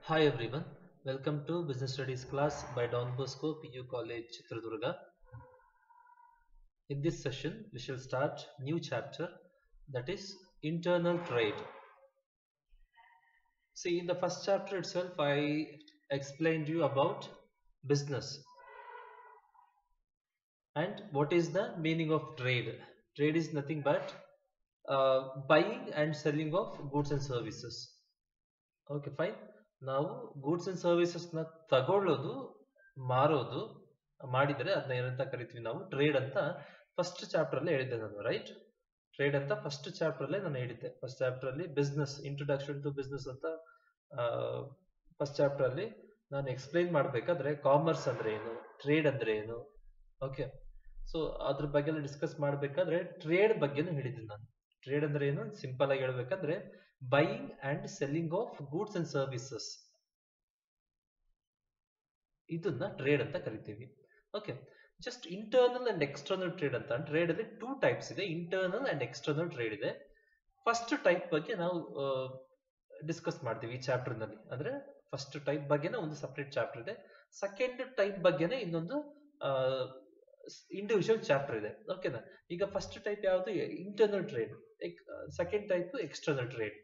Hi everyone, welcome to Business Studies class by Don Bosco PU College Chitradurga. In this session, we shall start new chapter that is internal trade. See, in the first chapter itself, I explained you about business and what is the meaning of trade. Trade is nothing but uh, buying and selling of goods and services. Okay fine ನಾವು goods and services ನ ತಗೊಳ್ಳೋದು ಮಾರೋದು ಮಾಡಿದ್ರೆ ಅದನ್ನ ಏನಂತ ಕರಿತೀವಿ ನಾವು trade ಅಂತ ಫಸ್ಟ್ ಚಾಪ್ಟರ್ ಅಲ್ಲೇ ಹೇಳಿದ್ದೆ ನಾನು ರೈಟ್ ಟ್ರೇಡ್ ಅಂತ ಫಸ್ಟ್ ಚಾಪ್ಟರ್ ಅಲ್ಲೇ ನಾನು ಹೇಳಿದ್ದೆ ಫಸ್ಟ್ ಚಾಪ್ಟರ್ ಅಲ್ಲಿ ಬಿಸ್ನೆಸ್ ಇಂಟ್ರೊಡಕ್ಷನ್ ಟು ಬಿಸ್ನೆಸ್ ಅಂತ ಫಸ್ಟ್ ಚಾಪ್ಟರ್ ಅಲ್ಲಿ ನಾನು ಎಕ್ಸ್ಪ್ಲೈನ್ ಮಾಡ್ಬೇಕಾದ್ರೆ ಕಾಮರ್ಸ್ ಅಂದ್ರೆ ಏನು ಟ್ರೇಡ್ ಅಂದ್ರೆ ಏನು ಓಕೆ ಸೊ ಅದ್ರ ಬಗ್ಗೆ ಎಲ್ಲ ಡಿಸ್ಕಸ್ ಮಾಡ್ಬೇಕಾದ್ರೆ ಟ್ರೇಡ್ ಬಗ್ಗೆನೂ ಹೇಳಿದ್ದೀನಿ ನಾನು ಟ್ರೇಡ್ ಅಂದ್ರೆ ಏನು ಸಿಂಪಲ್ ಆಗಿ ಹೇಳ್ಬೇಕಂದ್ರೆ buying and selling of goods and services ಇದನ್ನ ಟ್ರೇಡ್ ಅಂತ ಕರಿತೀವಿ okay just internal and external trade ಅಂತ ಟ್ರೇಡ್ ಅಲ್ಲಿ ಟೂ ಟೈಪ್ಸ್ ಇದೆ ಇಂಟರ್ನಲ್ ಅಂಡ್ ಎಕ್ಸ್ಟರ್ನಲ್ ಟ್ರೇಡ್ ಇದೆ ಫಸ್ಟ್ ಟೈಪ್ ಬಗ್ಗೆ ನಾವು ಡಿಸ್ಕಸ್ ಮಾಡ್ತೀವಿ ಈ ಚಾಪ್ಟರ್ ನಲ್ಲಿ ಅಂದ್ರೆ ಫಸ್ಟ್ ಟೈಪ್ ಬಗ್ಗೆನೇ ಒಂದು ಸಪರೇಟ್ ಚಾಪ್ಟರ್ ಇದೆ ಸೆಕೆಂಡ್ ಟೈಪ್ ಬಗ್ಗೆನೇ ಇನ್ನೊಂದು ಇಂಡಿವಿಜುವಲ್ ಚಾಪ್ಟರ್ ಇದೆ ಓಕೆನಾ ಈಗ ಫಸ್ಟ್ ಟೈಪ್ ಯಾವುದು internal trade second type external trade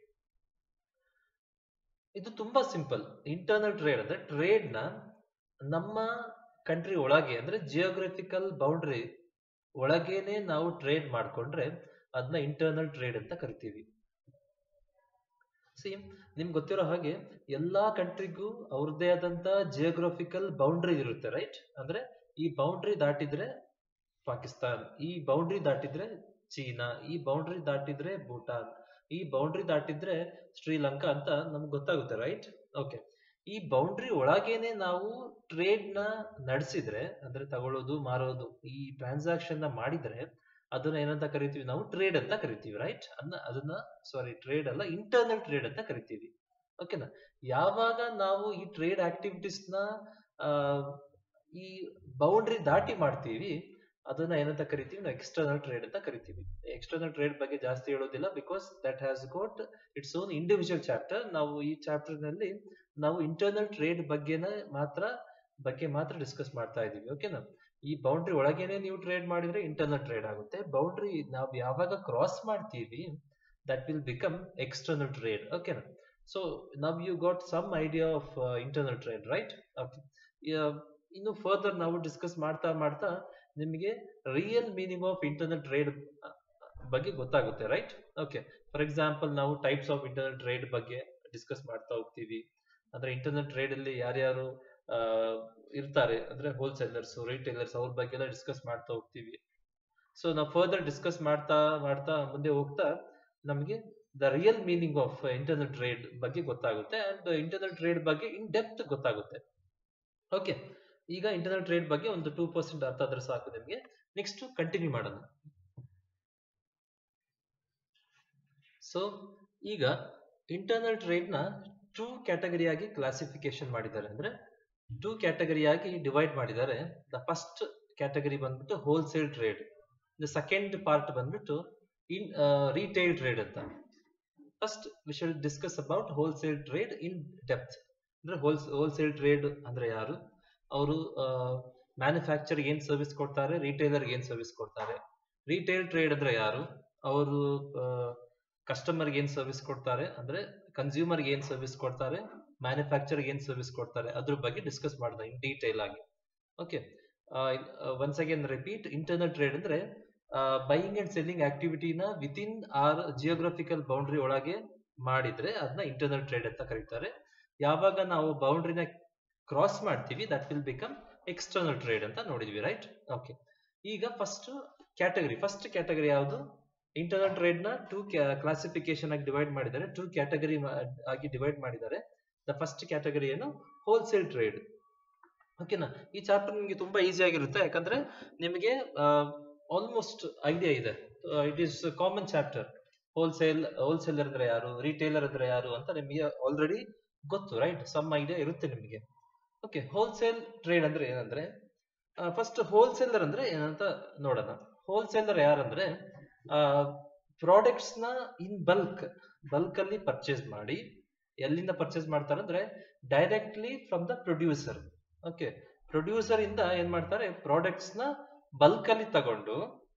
ಇದು ತುಂಬಾ ಸಿಂಪಲ್ ಇಂಟರ್ನಲ್ ಟ್ರೇಡ್ ಅಂದ್ರೆ ಟ್ರೇಡ್ ನ ನಮ್ಮ ಕಂಟ್ರಿ ಒಳಗೆ ಅಂದ್ರೆ ಜಿಯೋಗ್ರಫಿಕಲ್ ಬೌಂಡ್ರಿ ಒಳಗೇನೆ ನಾವು ಟ್ರೇಡ್ ಮಾಡ್ಕೊಂಡ್ರೆ ಅದನ್ನ ಇಂಟರ್ನಲ್ ಟ್ರೇಡ್ ಅಂತ ಕರಿತೀವಿ ಸಿ ನಿಮ್ಗೆ ಗೊತ್ತಿರೋ ಹಾಗೆ ಎಲ್ಲಾ ಕಂಟ್ರಿಗೂ ಅವ್ರದ್ದೇ ಆದಂತ ಜಿಯೋಗ್ರಫಿಕಲ್ ಬೌಂಡ್ರಿ ಇರುತ್ತೆ ರೈಟ್ ಅಂದ್ರೆ ಈ ಬೌಂಡ್ರಿ ದಾಟಿದ್ರೆ ಪಾಕಿಸ್ತಾನ್ ಈ ಬೌಂಡ್ರಿ ದಾಟಿದ್ರೆ ಚೀನಾ ಈ ಬೌಂಡ್ರಿ ದಾಟಿದ್ರೆ ಭೂಟಾನ್ ಈ ಬೌಂಡ್ರಿ ದಾಟಿದ್ರೆ ಶ್ರೀಲಂಕಾ ಅಂತ ನಮ್ಗೆ ಗೊತ್ತಾಗುತ್ತೆ ರೈಟ್ ಓಕೆ ಈ ಬೌಂಡ್ರಿ ಒಳಗೇನೆ ನಾವು ಟ್ರೇಡ್ ನ ನಡೆಸಿದ್ರೆ ಅಂದ್ರೆ ತಗೊಳ್ಳೋದು ಮಾರೋದು ಈ ಟ್ರಾನ್ಸಾಕ್ಷನ್ ನ ಮಾಡಿದ್ರೆ ಅದನ್ನ ಏನಂತ ಕರಿತೀವಿ ನಾವು ಟ್ರೇಡ್ ಅಂತ ಕರಿತೀವಿ ರೈಟ್ ಅದನ್ನ ಅದನ್ನ ಸಾರಿ ಟ್ರೇಡ್ ಅಲ್ಲ ಇಂಟರ್ನಲ್ ಟ್ರೇಡ್ ಅಂತ ಕರಿತೀವಿ ಓಕೆನಾ ಯಾವಾಗ ನಾವು ಈ ಟ್ರೇಡ್ ಆಕ್ಟಿವಿಟೀಸ್ ನ ಈ ಬೌಂಡ್ರಿ ದಾಟಿ ಮಾಡ್ತೀವಿ ಅದನ್ನ ಏನಂತ ಕರಿತೀವಿ ನಾವು ಎಕ್ಸ್ಟರ್ನಲ್ ಟ್ರೇಡ್ ಅಂತ ಕರಿತೀವಿ ಎಕ್ಸ್ಟರ್ನಲ್ ಟ್ರೇಡ್ ಬಗ್ಗೆ ಜಾಸ್ತಿ ಹೇಳೋದಿಲ್ಲ because that has got its own individual chapter ನಾವು ಈ ಚಾಪ್ಟರ್ ನಲ್ಲಿ ನಾವು ಇಂಟರ್ನಲ್ ಟ್ರೇಡ್ ಬಗ್ಗೆನ ಮಾತ್ರ ಬಗ್ಗೆ ಮಾತ್ರ ಡಿಸ್ಕಸ್ ಮಾಡ್ತಾ ಇದೀವಿ ಓಕೆನಾ ಈ ಬೌಂಡ್ರಿ ಒಳಗೇನೆ ನೀವು ಟ್ರೇಡ್ ಮಾಡಿದ್ರೆ ಇಂಟರ್ನಲ್ ಟ್ರೇಡ್ ಆಗುತ್ತೆ ಬೌಂಡ್ರಿ ನಾವು ಯಾವಾಗ ಕ್ರಾಸ್ ಮಾಡ್ತೀವಿ that will become external trade ಓಕೆನಾ so now you got some idea of internal trade right okay ಇನ್ನು ಫರ್ದರ್ ನಾವು ಡಿಸ್ಕಸ್ ಮಾಡ್ತಾ ಮಾಡ್ತಾ ನಿಮಗೆ real meaning of internal trade ಬಗ್ಗೆ ಗೊತ್ತಾಗುತ್ತೆ ರೈಟ್ ಓಕೆ ಫಾರ್ ಎಕ್ಸಾಂಪಲ್ ನಾವು ಟೈಪ್ಸ್ ಆಫ್ ಇಂಟರ್ನಲ್ ಟ್ರೇಡ್ ಬಗ್ಗೆ ಡಿಸ್ಕಸ್ ಮಾಡ್ತಾ ಹೋಗ್ತೀವಿ ಅಂದ್ರೆ ಇಂಟರ್ನಲ್ ಟ್ರೇಡ್ ಅಲ್ಲಿ ಯಾರ್ಯಾರು ಇರ್ತಾರೆ ಅಂದ್ರೆ ಹೋಲ್ಸೇಲರ್ಸ್ ರಿಟೇಲರ್ಸ್ ಅವ್ರ ಬಗ್ಗೆ ಎಲ್ಲ ಡಿಸ್ಕಸ್ ಮಾಡ್ತಾ ಹೋಗ್ತೀವಿ ಸೊ ನಾವು ಫರ್ದರ್ ಡಿಸ್ಕಸ್ ಮಾಡ್ತಾ ಮಾಡ್ತಾ ಮುಂದೆ ಹೋಗ್ತಾ ನಮಗೆ the real meaning of internal trade ಬಗ್ಗೆ ಗೊತ್ತಾಗುತ್ತೆ ಅಂಡ್ ಇಂಟರ್ನಲ್ ಟ್ರೇಡ್ ಬಗ್ಗೆ ಇನ್ ಡೆಪ್ತ್ ಗೊತ್ತಾಗುತ್ತೆ ಓಕೆ ಈಗ ಇಂಟರ್ನಲ್ ಟ್ರೇಡ್ ಬಗ್ಗೆ ಒಂದು ಟೂ ಪರ್ಸೆಂಟ್ ಅರ್ಥ ಆದ್ರೆ ಸಾಕು ನಿಮಗೆ ನೆಕ್ಸ್ಟ್ ಕಂಟಿನ್ಯೂ ಮಾಡೋಣ ಸೊ ಈಗ ಇಂಟರ್ನಲ್ ಟ್ರೇಡ್ ನ ಟೂ ಕ್ಯಾಟಗರಿ ಆಗಿ ಕ್ಲಾಸಿಫಿಕೇಶನ್ ಮಾಡಿದ್ದಾರೆ ಅಂದ್ರೆ ಟೂ ಕ್ಯಾಟಗರಿ ಆಗಿ ಡಿವೈಡ್ ಮಾಡಿದ್ದಾರೆ ದ ಫಸ್ಟ್ ಕ್ಯಾಟಗರಿ ಬಂದ್ಬಿಟ್ಟು wholesale trade the second part ಬಂದ್ಬಿಟ್ಟು ಇನ್ ರಿಟೇಲ್ ಟ್ರೇಡ್ ಅಂತ first we shall discuss about wholesale trade in depth ಅಂದ್ರೆ ಹೋಲ್ಸ್ ಹೋಲ್ಸೇಲ್ ಟ್ರೇಡ್ ಅಂದ್ರೆ ಯಾರು ಅವರು ಮ್ಯಾನುಫ್ಯಾಕ್ಚರ್ ಏನ್ ಸರ್ವಿಸ್ ಕೊಡ್ತಾರೆ ರಿಟೇಲರ್ ಏನ್ ಸರ್ವಿಸ್ ಕೊಡ್ತಾರೆ ರಿಟೇಲ್ ಟ್ರೇಡ್ ಅಂದ್ರೆ ಯಾರು ಅವರು ಕಸ್ಟಮರ್ ಏನ್ ಸರ್ವಿಸ್ ಕೊಡ್ತಾರೆ ಅಂದ್ರೆ ಕನ್ಸ್ಯೂಮರ್ ಏನ್ ಸರ್ವಿಸ್ ಕೊಡ್ತಾರೆ ಮ್ಯಾನುಫ್ಯಾಕ್ಚರ್ ಏನ್ ಸರ್ವಿಸ್ ಕೊಡ್ತಾರೆ ಅದ್ರ ಬಗ್ಗೆ ಡಿಸ್ಕಸ್ ಮಾಡಿದೆ ಇನ್ ಡೀಟೇಲ್ ಆಗಿ okay once again repeat internal trade ಅಂದ್ರೆ ಬೈಯಿಂಗ್ ಅಂಡ್ ಸೆಲ್ಲಿಂಗ್ ಆಕ್ಟಿವಿಟಿನ within our geographical boundary ಒಳಗೆ ಮಾಡಿದ್ರೆ ಅದನ್ನ ಇಂಟರ್ನಲ್ ಟ್ರೇಡ್ ಅಂತ ಕರೀತಾರೆ ಯಾವಾಗ ನಾವು ಬೌಂಡ್ರಿನ ಕ್ರಾಸ್ ಮಾಡ್ತೀವಿ that will become external trade ಅಂತ ನೋಡಿದ್ವಿ ರೈಟ್ ಓಕೆ ಈಗ ಫಸ್ಟ್ ಕ್ಯಾಟಗರಿ ಫಸ್ಟ್ ಕ್ಯಾಟಗರಿ ಯಾವುದು ಇಂಟರ್ನಲ್ ಟ್ರೇಡ್ ನ ಟೂ ಕ್ಲಾಸಿಫಿಕೇಶನ್ ಆಗಿ ಡಿವೈಡ್ ಮಾಡಿದ್ದಾರೆ ಟೂ ಕ್ಯಾಟಗರಿ ಆಗಿ ಡಿವೈಡ್ ಮಾಡಿದ್ದಾರೆ ದ ಫಸ್ಟ್ ಕ್ಯಾಟಗರಿ ಏನು ಹೋಲ್ಸೇಲ್ ಟ್ರೇಡ್ ಓಕೆನಾ ಈ ಚಾಪ್ಟರ್ ನಿಮಗೆ ತುಂಬಾ ಈಸಿ ಆಗಿರುತ್ತೆ ಯಾಕಂದ್ರೆ ನಿಮಗೆ ಆಲ್ಮೋಸ್ಟ್ ಐಡಿಯಾ ಇದೆ it is common chapter wholesale wholesaler ಅಂದ್ರೆ ಯಾರು ರಿಟೇಲರ್ ಅಂದ್ರೆ ಯಾರು ಅಂತ ನಿಮಗೆ ಆಲ್ರೆಡಿ ಗೊತ್ತು ರೈಟ್ ಸಮ್ ಐಡಿಯಾ ಇರುತ್ತೆ ನಿಮಗೆ ಓಕೆ ಹೋಲ್ಸೇಲ್ ಟ್ರೇಡ್ ಅಂದ್ರೆ ಏನಂದ್ರೆ ಫಸ್ಟ್ ಹೋಲ್ಸೇಲರ್ ಅಂದ್ರೆ ಏನಂತ ನೋಡೋಣ ಹೋಲ್ಸೇಲರ್ ಯಾರಂದ್ರೆ ಪ್ರಾಡಕ್ಟ್ಸ್ ನ ಇನ್ ಬಲ್ಕ್ ಬಲ್ಕ್ ಅಲ್ಲಿ ಪರ್ಚೇಸ್ ಮಾಡಿ ಎಲ್ಲಿಂದ ಪರ್ಚೇಸ್ ಮಾಡ್ತಾರೆ ಅಂದ್ರೆ directly from the producer okay producer ಇಂದ ಏನ್ ಮಾಡ್ತಾರೆ ಪ್ರಾಡಕ್ಟ್ಸ್ ನ ಬಲ್ಕ್ ಅಲ್ಲಿ ತಗೊಂಡು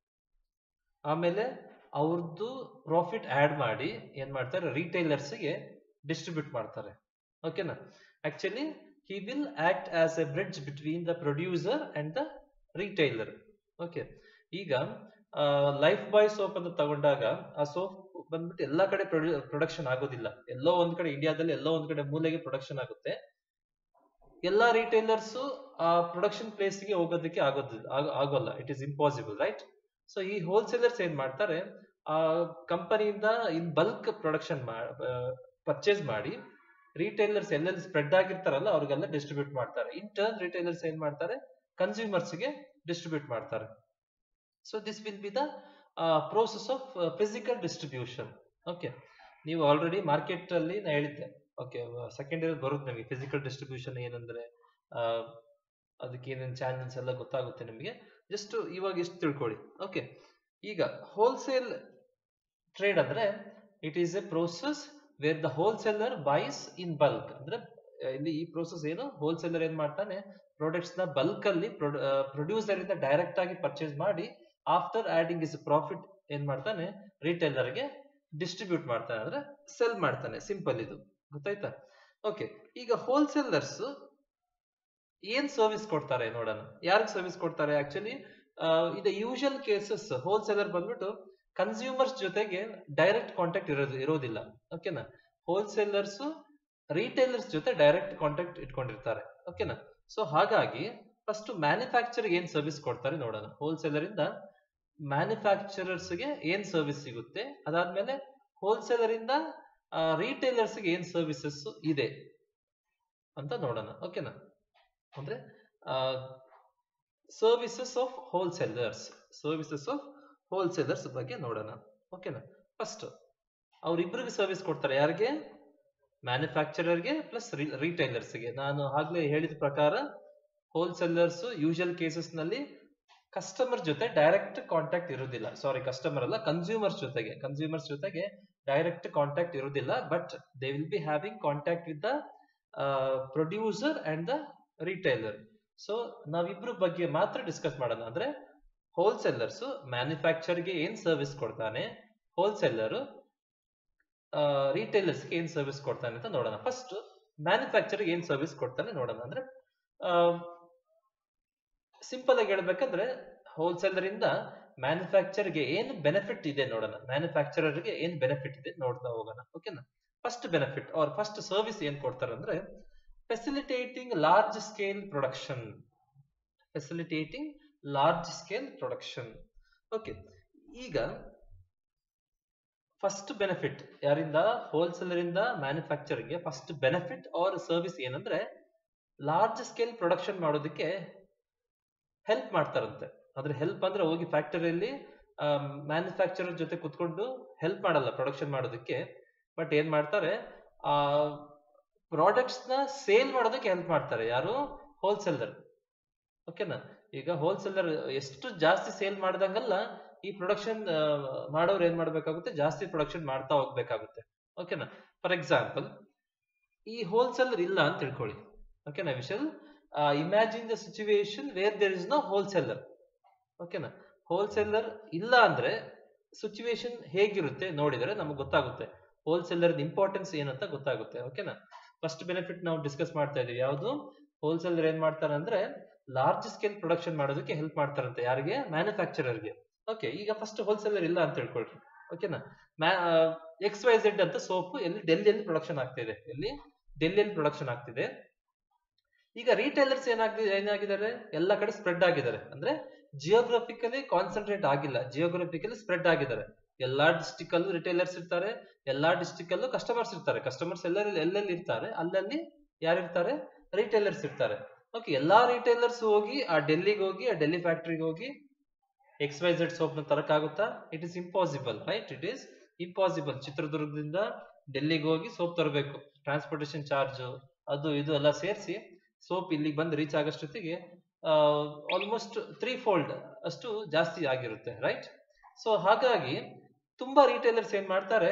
ಆಮೇಲೆ ಅವ್ರದ್ದು ಪ್ರಾಫಿಟ್ ಆಡ್ ಮಾಡಿ ಏನ್ ಮಾಡ್ತಾರೆ retailers ಗೆ ಡಿಸ್ಟ್ರಿಬ್ಯೂಟ್ ಮಾಡ್ತಾರೆ ಓಕೆನಾ actually he will act as a bridge between the producer and the retailer okay ಈಗ ಲೈಫ್ ಬಾಯ್ ಸೋಪ್ ಅಂತ ತಗೊಂಡಾಗ ಆ ಸೋಪ್ ಬಂದ್ಬಿಟ್ಟು ಎಲ್ಲಾ ಕಡೆ ಪ್ರೊಡಕ್ಷನ್ ಆಗೋದಿಲ್ಲ ಎಲ್ಲೋ ಒಂದ್ ಕಡೆ ಇಂಡಿಯಾದಲ್ಲಿ ಎಲ್ಲೋ ಒಂದ್ ಕಡೆ ಮೂಲೆಗೆ ಪ್ರೊಡಕ್ಷನ್ ಆಗುತ್ತೆ ಎಲ್ಲಾ ರಿಟೈಲರ್ಸ್ ಆ ಪ್ರೊಡಕ್ಷನ್ ಪ್ಲೇಸ್ ಗೆ ಹೋಗೋದಕ್ಕೆ ಆಗೋದಿಲ್ಲ ಆಗ- ಆಗೋಲ್ಲ it is impossible right so ಈ ಹೋಲ್ಸೇಲರ್ಸ್ ಏನ್ ಮಾಡ್ತಾರೆ ಆ ಕಂಪನಿಯಿಂದ ಇನ್ ಬಲ್ಕ್ ಪ್ರೊಡಕ್ಷನ್ ಪರ್ಚೇಸ್ ಮಾಡಿ ರಿಟೈಲರ್ಸ್ ಎಲ್ಲೆಲ್ಲಿ ಸ್ಪ್ರೆಡ್ ಆಗಿರ್ತಾರಲ್ಲ ಅವ್ರಿಗೆಲ್ಲ ಡಿಸ್ಟ್ರಿಬ್ಯೂಟ್ ಮಾಡ್ತಾರೆ ಇನ್ ಟರ್ನ್ ರಿಟೈಲರ್ಸ್ ಏನ್ ಮಾಡ್ತಾರೆ ಕನ್ಸ್ಯೂಮರ್ಸ್ ಗೆ ಡಿಸ್ಟ್ರಿಬ್ಯೂಟ್ ಮಾಡ್ತಾರೆ so this will be the process of physical distribution okay ನೀವು ಆಲ್ರೆಡಿ ಮಾರ್ಕೆಟ್ ಅಲ್ಲಿ ನಾ ಹೇಳಿದ್ದೆ ಓಕೆ ಸೆಕೆಂಡ್ ಇಯರ್ ಬರುತ್ತೆ ನಿಮಗೆ ಫಿಸಿಕಲ್ ಡಿಸ್ಟ್ರಿಬ್ಯೂಷನ್ ಏನಂದ್ರೆ ಆ, ಅದಕ್ಕೆ ಏನೇನು ಚಾನೆಲ್ಸ್ ಎಲ್ಲ ಗೊತ್ತಾಗುತ್ತೆ ನಿಮಗೆ ಜಸ್ಟ್ ಇವಾಗ ಇಷ್ಟು ತಿಳ್ಕೊಳ್ಳಿ ಓಕೆ ಈಗ ಹೋಲ್ಸೇಲ್ ಟ್ರೇಡ್ ಅಂದ್ರೆ it is a process where the wholesaler buys in bulk ಅಂದ್ರೆ ಆ, ಇಲ್ಲಿ ಈ ಪ್ರೋಸೆಸ್ ಏನು ಹೋಲ್ಸೇಲರ್ ಏನ್ ಮಾಡ್ತಾನೆ ಪ್ರಾಡಕ್ಟ್ಸ್ ನ ಬಲ್ಕ್ ಅಲ್ಲಿ ಪ್ರೊಡ್ಯೂಸರ್ ಇಂದ ಡೈರೆಕ್ಟ್ ಆಗಿ ಪರ್ಚೇಸ್ ಮಾಡಿ ಆಫ್ಟರ್ ಆಡಿಂಗ್ ಇಸ್ ಪ್ರಾಫಿಟ್ ಏನ್ ಮಾಡ್ತಾನೆ ರಿಟೈಲರ್ ಗೆ ಡಿಸ್ಟ್ರಿಬ್ಯೂಟ್ ಮಾಡ್ತಾನೆ ಅಂದ್ರೆ ಸೆಲ್ ಮಾಡ್ತಾನೆ ಸಿಂಪಲ್ ಇದು ಗೊತ್ತಾಯ್ತಾ ಓಕೆ ಈಗ ಹೋಲ್ಸೇಲರ್ಸ್ ಏನ್ ಸರ್ವಿಸ್ ಕೊಡ್ತಾರೆ ನೋಡೋಣ ಯಾರಿಗೆ ಸರ್ವಿಸ್ ಕೊಡ್ತಾರೆ ಆಕ್ಚುಲಿ ಇದು ಯೂಶುವಲ್ ಕೇಸಸ್ ಹೋಲ್ಸೇಲರ್ ಬಂದ್ಬಿಟ್ಟು ಕನ್ಸ್ಯೂಮರ್ಸ್ ಜೊತೆಗೆ ಡೈರೆಕ್ಟ್ ಕಾಂಟ್ಯಾಕ್ಟ್ ಇರೋದು ಇರೋದಿಲ್ಲ ಓಕೆನಾ ಹೋಲ್ಸೇಲರ್ಸ್ ರಿಟೈಲರ್ಸ್ ಜೊತೆ ಡೈರೆಕ್ಟ್ ಕಾಂಟ್ಯಾಕ್ಟ್ ಇಟ್ಕೊಂಡಿರ್ತಾರೆ ಓಕೆನಾ ಸೊ ಹಾಗಾಗಿ ಫಸ್ಟ್ ಮ್ಯಾನುಫ್ಯಾಕ್ಚರ್ ಏನ್ ಸರ್ವಿಸ್ ಕೊಡ್ತಾರೆ ನೋಡೋಣ ಹೋಲ್ಸೇಲರ್ ಇಂದ ಮ್ಯಾನುಫ್ಯಾಕ್ಚರರ್ಸ್ ಗೆ ಏನ್ ಸರ್ವಿಸ್ ಸಿಗುತ್ತೆ ಅದಾದ್ಮೇಲೆ ಹೋಲ್ಸೇಲರ್ ಇಂದ ರಿಟೈಲರ್ಸ್ ಗೆ ಏನ್ ಸರ್ವಿಸಸ್ ಇದೆ ಅಂತ ನೋಡೋಣ ಓಕೆನಾ ಅಂದ್ರೆ services of wholesalers services of wholesalers ಬಗ್ಗೆ ನೋಡೋಣ ಓಕೆನಾ ಫಸ್ಟ್ ಅವ್ರಿಬ್ರಿಗೆ ಸರ್ವಿಸ್ ಕೊಡ್ತಾರೆ ಯಾರಿಗೆ ಮ್ಯಾನುಫ್ಯಾಕ್ಚರರ್ಗೆ ಪ್ಲಸ್ ರಿಟೈಲರ್ಸ್ಗೆ ನಾನು ಆಗ್ಲೇ ಹೇಳಿದ ಪ್ರಕಾರ ಹೋಲ್ಸೇಲರ್ಸ್ ಯೂಶುವಲ್ ಕೇಸಸ್ ನಲ್ಲಿ ಕಸ್ಟಮರ್ ಜೊತೆ ಡೈರೆಕ್ಟ್ ಕಾಂಟ್ಯಾಕ್ಟ್ ಇರುವುದಿಲ್ಲ ಸಾರಿ ಕಸ್ಟಮರ್ ಅಲ್ಲ ಕನ್ಸ್ಯೂಮರ್ಸ್ ಜೊತೆಗೆ ಕನ್ಸ್ಯೂಮರ್ಸ್ ಜೊತೆಗೆ ಡೈರೆಕ್ಟ್ ಕಾಂಟ್ಯಾಕ್ಟ್ ಇರುವುದಿಲ್ಲ but they will be having contact with the producer and the retailer so ನಾವಿಬ್ರು ಬಗ್ಗೆ ಮಾತ್ರ ಡಿಸ್ಕಸ್ ಮಾಡೋಣ ಅಂದ್ರೆ ಹೋಲ್ಸೇಲರ್ಸ್ ಮ್ಯಾನುಫ್ಯಾಕ್ಚರ್ಗೆ ಏನ್ ಸರ್ವಿಸ್ ಕೊಡ್ತಾನೆ ಹೋಲ್ಸೇಲರ್ ರಿಟೈಲರ್ಸ್ಗೆ ಏನ್ ಸರ್ವಿಸ್ ಕೊಡ್ತಾನೆ ಅಂತ ನೋಡೋಣ ಫಸ್ಟ್ ಮ್ಯಾನುಫ್ಯಾಕ್ಚರ್ಗೆ ಏನ್ ಸರ್ವಿಸ್ ಕೊಡ್ತಾನೆ ನೋಡೋಣ ಅಂದ್ರೆ ಸಿಂಪಲ್ ಆಗಿ ಹೇಳ್ಬೇಕಂದ್ರೆ ಹೋಲ್ಸೇಲರ್ ಇಂದ ಮ್ಯಾನುಫ್ಯಾಕ್ಚರ್ಗೆ ಏನ್ ಬೆನಿಫಿಟ್ ಇದೆ ನೋಡೋಣ ಮ್ಯಾನುಫ್ಯಾಕ್ಚರರ್ಗೆ ಏನ್ ಬೆನಿಫಿಟ್ ಇದೆ ನೋಡ್ತಾ ಹೋಗೋಣ ಓಕೆನಾ ಫಸ್ಟ್ ಬೆನಿಫಿಟ್ ಅವ್ರ ಫಸ್ಟ್ ಸರ್ವಿಸ್ ಏನ್ ಕೊಡ್ತಾರೆ ಅಂದ್ರೆ facilitating large scale production facilitating large scale production okay ಈಗ ಫಸ್ಟ್ ಬೆನಿಫಿಟ್ ಯಾರಿಂದ ಹೋಲ್ಸೇಲರ್ ಇಂದ ಮ್ಯಾನುಫ್ಯಾಕ್ಚರ್ಗೆ ಫಸ್ಟ್ ಬೆನಿಫಿಟ್ ಆರ್ ಸರ್ವಿಸ್ ಏನಂದ್ರೆ ಲಾರ್ಜ್ ಸ್ಕೇಲ್ ಪ್ರೊಡಕ್ಷನ್ ಮಾಡೋದಕ್ಕೆ ಹೆಲ್ಪ್ ಮಾಡ್ತಾರಂತೆ ಅಂದ್ರೆ ಹೆಲ್ಪ್ ಅಂದ್ರೆ ಹೋಗಿ ಫ್ಯಾಕ್ಟರಿಯಲ್ಲಿ ಮ್ಯಾನುಫ್ಯಾಕ್ಚರರ್ ಜೊತೆ ಕುತ್ಕೊಂಡು ಹೆಲ್ಪ್ ಮಾಡಲ್ಲ ಪ್ರೊಡಕ್ಷನ್ ಮಾಡೋದಕ್ಕೆ ಬಟ್ ಏನ್ ಮಾಡ್ತಾರೆ ಆ ಪ್ರಾಡಕ್ಟ್ಸ್ ನ ಸೇಲ್ ಮಾಡೋದಕ್ಕೆ ಹೆಲ್ಪ್ ಮಾಡ್ತಾರೆ ಯಾರು ಹೋಲ್ಸೇಲರ್ ಓಕೆನಾ ಈಗ ಹೋಲ್ಸೇಲರ್ ಎಷ್ಟು ಜಾಸ್ತಿ ಸೇಲ್ ಮಾಡ್ದಂಗಲ್ಲ ಈ ಪ್ರೊಡಕ್ಷನ್ ಮಾಡೋರು ಏನ್ ಮಾಡ್ಬೇಕಾಗುತ್ತೆ ಜಾಸ್ತಿ ಪ್ರೊಡಕ್ಷನ್ ಮಾಡ್ತಾ ಹೋಗ್ಬೇಕಾಗುತ್ತೆ ಓಕೆನಾ ಫಾರ್ ಎಕ್ಸಾಂಪಲ್ ಈ ಹೋಲ್ಸೇಲರ್ ಇಲ್ಲ ಅಂತ ತಿಳ್ಕೊಳ್ಳಿ ಓಕೆನಾ we shall imagine the situation where there is no wholesaler ಓಕೆನಾ ಹೋಲ್ಸೇಲರ್ ಇಲ್ಲ ಅಂದ್ರೆ ಸಿಚುವೇಶನ್ ಹೇಗಿರುತ್ತೆ ನೋಡಿದರೆ ನಮಗೆ ಗೊತ್ತಾಗುತ್ತೆ ಹೋಲ್ಸೇಲರ್ ಇಂಪಾರ್ಟೆನ್ಸ್ ಏನಂತ ಗೊತ್ತಾಗುತ್ತೆ ಓಕೆನಾ ಫಸ್ಟ್ ಬೆನಿಫಿಟ್ ನಾವು ಡಿಸ್ಕಸ್ ಮಾಡ್ತಾ ಇದೀವಿ ಯಾವುದು ಹೋಲ್ಸೇಲರ್ ಏನ್ ಮಾಡ್ತಾರೆ ಅಂದ್ರೆ ಲಾರ್ಜ್ ಸ್ಕೇಲ್ ಪ್ರೊಡಕ್ಷನ್ ಮಾಡೋದಕ್ಕೆ ಹೆಲ್ಪ್ ಮಾಡ್ತಾರಂತೆ ಯಾರಿಗೆ ಮ್ಯಾನುಫ್ಯಾಕ್ಚರರ್ಗೆ ಓಕೆ ಈಗ ಫಸ್ಟ್ ಹೋಲ್ಸೇಲರ್ ಇಲ್ಲ ಅಂತ ತಿಳ್ಕೊಳ್ರಿ ಓಕೆನಾ ಎಕ್ಸ್ ವೈ ಝೆಡ್ ಅಂತ ಸೋಪ್ ಎಲ್ಲಿ ಡೆಲ್ಲಿಯಲ್ಲಿ ಪ್ರೊಡಕ್ಷನ್ ಆಗ್ತಿದೆ ಎಲ್ಲಿ ಡೆಲ್ಲಿಯಲ್ಲಿ ಪ್ರೊಡಕ್ಷನ್ ಆಗ್ತಿದೆ ಈಗ ರಿಟೈಲರ್ಸ್ ಏನಾಗ್ತಿದೆ ಏನಾಗಿದ್ದಾರೆ ಎಲ್ಲ ಕಡೆ ಸ್ಪ್ರೆಡ್ ಆಗಿದ್ದಾರೆ ಅಂದ್ರೆ ಜಿಯೋಗ್ರಫಿಕಲಿ ಕಾನ್ಸಂಟ್ರೇಟ್ ಆಗಿಲ್ಲ ಜಿಯೋಗ್ರಫಿಕಲಿ ಸ್ಪ್ರೆಡ್ ಆಗಿದ್ದಾರೆ ಎಲ್ಲಾ ಡಿಸ್ಟಿಕ್ ಅಲ್ಲೂ ರಿಟೈಲರ್ಸ್ ಇರ್ತಾರೆ ಎಲ್ಲಾ ಡಿಸ್ಟಿಕ್ ಅಲ್ಲೂ ಕಸ್ಟಮರ್ಸ್ ಇರ್ತಾರೆ ಕಸ್ಟಮರ್ಸ್ ಎಲ್ಲೆಲ್ಲಿ ಎಲ್ಲೆಲ್ಲಿ ಇರ್ತಾರೆ ಅಲ್ಲಲ್ಲಿ ಯಾರಿರ್ತಾರೆ ರಿಟೈಲರ್ಸ್ ಇರ್ತಾರೆ ಓಕೆ ಎಲ್ಲಾ ರಿಟೈಲರ್ಸ್ ಹೋಗಿ ಆ ಡೆಲ್ಲಿಗೆ ಹೋಗಿ ಆ ಡೆಲ್ಲಿ ಫ್ಯಾಕ್ಟ್ರಿಗೆ ಹೋಗಿ ಎಕ್ಸ್ ವೈ ಝೆಡ್ ಸೋಪ್ ನ ತರಕಾಗುತ್ತಾ it is impossible right it is impossible ಚಿತ್ರದುರ್ಗದಿಂದ ಡೆಲ್ಲಿಗೆ ಹೋಗಿ ಸೋಪ್ ತರಬೇಕು ಟ್ರಾನ್ಸ್ಪೋರ್ಟೇಶನ್ ಚಾರ್ಜ್ ಅದು ಇದು ಎಲ್ಲ ಸೇರಿಸಿ ಸೋಪ್ ಇಲ್ಲಿಗೆ ಬಂದು ರೀಚ್ ಆಗೋಷ್ಟೊತ್ತಿಗೆ ಆಲ್ಮೋಸ್ಟ್ ತ್ರೀ ಫೋಲ್ಡ್ ಅಷ್ಟು ಜಾಸ್ತಿ ಆಗಿರುತ್ತೆ ರೈಟ್ ಸೊ ಹಾಗಾಗಿ ತುಂಬಾ ರಿಟೈಲರ್ಸ್ ಏನ್ ಮಾಡ್ತಾರೆ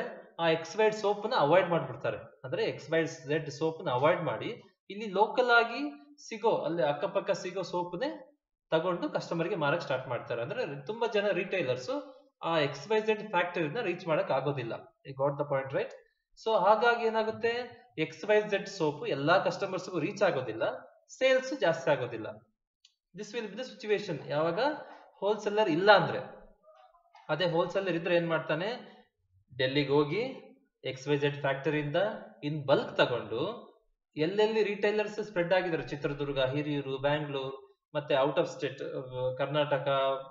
ಆ ಎಕ್ಸ್ಪೈರ್ಡ್ ಸೋಪ್ ನ ಅವಾಯ್ಡ್ ಮಾಡ್ಬಿಡ್ತಾರೆ ಅಂದ್ರೆ ಎಕ್ಸ್ಪೈರ್ಡ್ ಝೆಡ್ ಸೋಪ್ ನ ಅವಾಯ್ಡ್ ಮಾಡಿ ಇಲ್ಲಿ ಲೋಕಲ್ ಆಗಿ ಸಿಗೋ ಅಲ್ಲಿ ಅಕ್ಕಪಕ್ಕ ಸಿಗೋ ಸೋಪ್ನೇ ತಗೊಂಡು ಕಸ್ಟಮರ್ ಗೆ ಮಾರಕ್ ಸ್ಟಾರ್ಟ್ ಮಾಡ್ತಾರೆ ಅಂದ್ರೆ ತುಂಬಾ ಜನ ರಿಟೈಲರ್ಸ್ ಆ ಎಕ್ಸ್ಪೈಸೆಡ್ ಫ್ಯಾಕ್ಟರಿನ ರೀಚ್ ಮಾಡಕ್ ಆಗೋದಿಲ್ಲ ಈ got the point right so ಹಾಗಾಗಿ ಏನಾಗುತ್ತೆ ಎಕ್ಸ್ಪೈಸೆಡ್ ಸೋಪ್ ಎಲ್ಲಾ ಕಸ್ಟಮರ್ಸ್ಗೂ ರೀಚ್ ಆಗೋದಿಲ್ಲ ಸೇಲ್ಸ್ ಜಾಸ್ತಿ ಆಗೋದಿಲ್ಲ this will be the situation ಯಾವಾಗ ಹೋಲ್ಸೇಲರ್ ಇಲ್ಲ ಅಂದ್ರೆ ಅದೇ ಹೋಲ್ಸೇಲರ್ ಇದ್ರೆ ಏನ್ ಮಾಡ್ತಾನೆ ಡೆಲ್ಲಿಗೆ ಹೋಗಿ ಎಕ್ಸ್ವೈಸೆಡ್ ಫ್ಯಾಕ್ಟರಿಯಿಂದ ಇನ್ ಬಲ್ಕ್ ತಗೊಂಡು ಎಲ್ಲೆಲ್ಲಿ ರಿಟೈಲರ್ಸ್ ಸ್ಪ್ರೆಡ್ ಆಗಿದ್ದಾರೆ ಚಿತ್ರದುರ್ಗ ಹಿರಿಯೂರು ಬ್ಯಾಂಗ್ಳೂರ್ ಮತ್ತೆ out of state Karnataka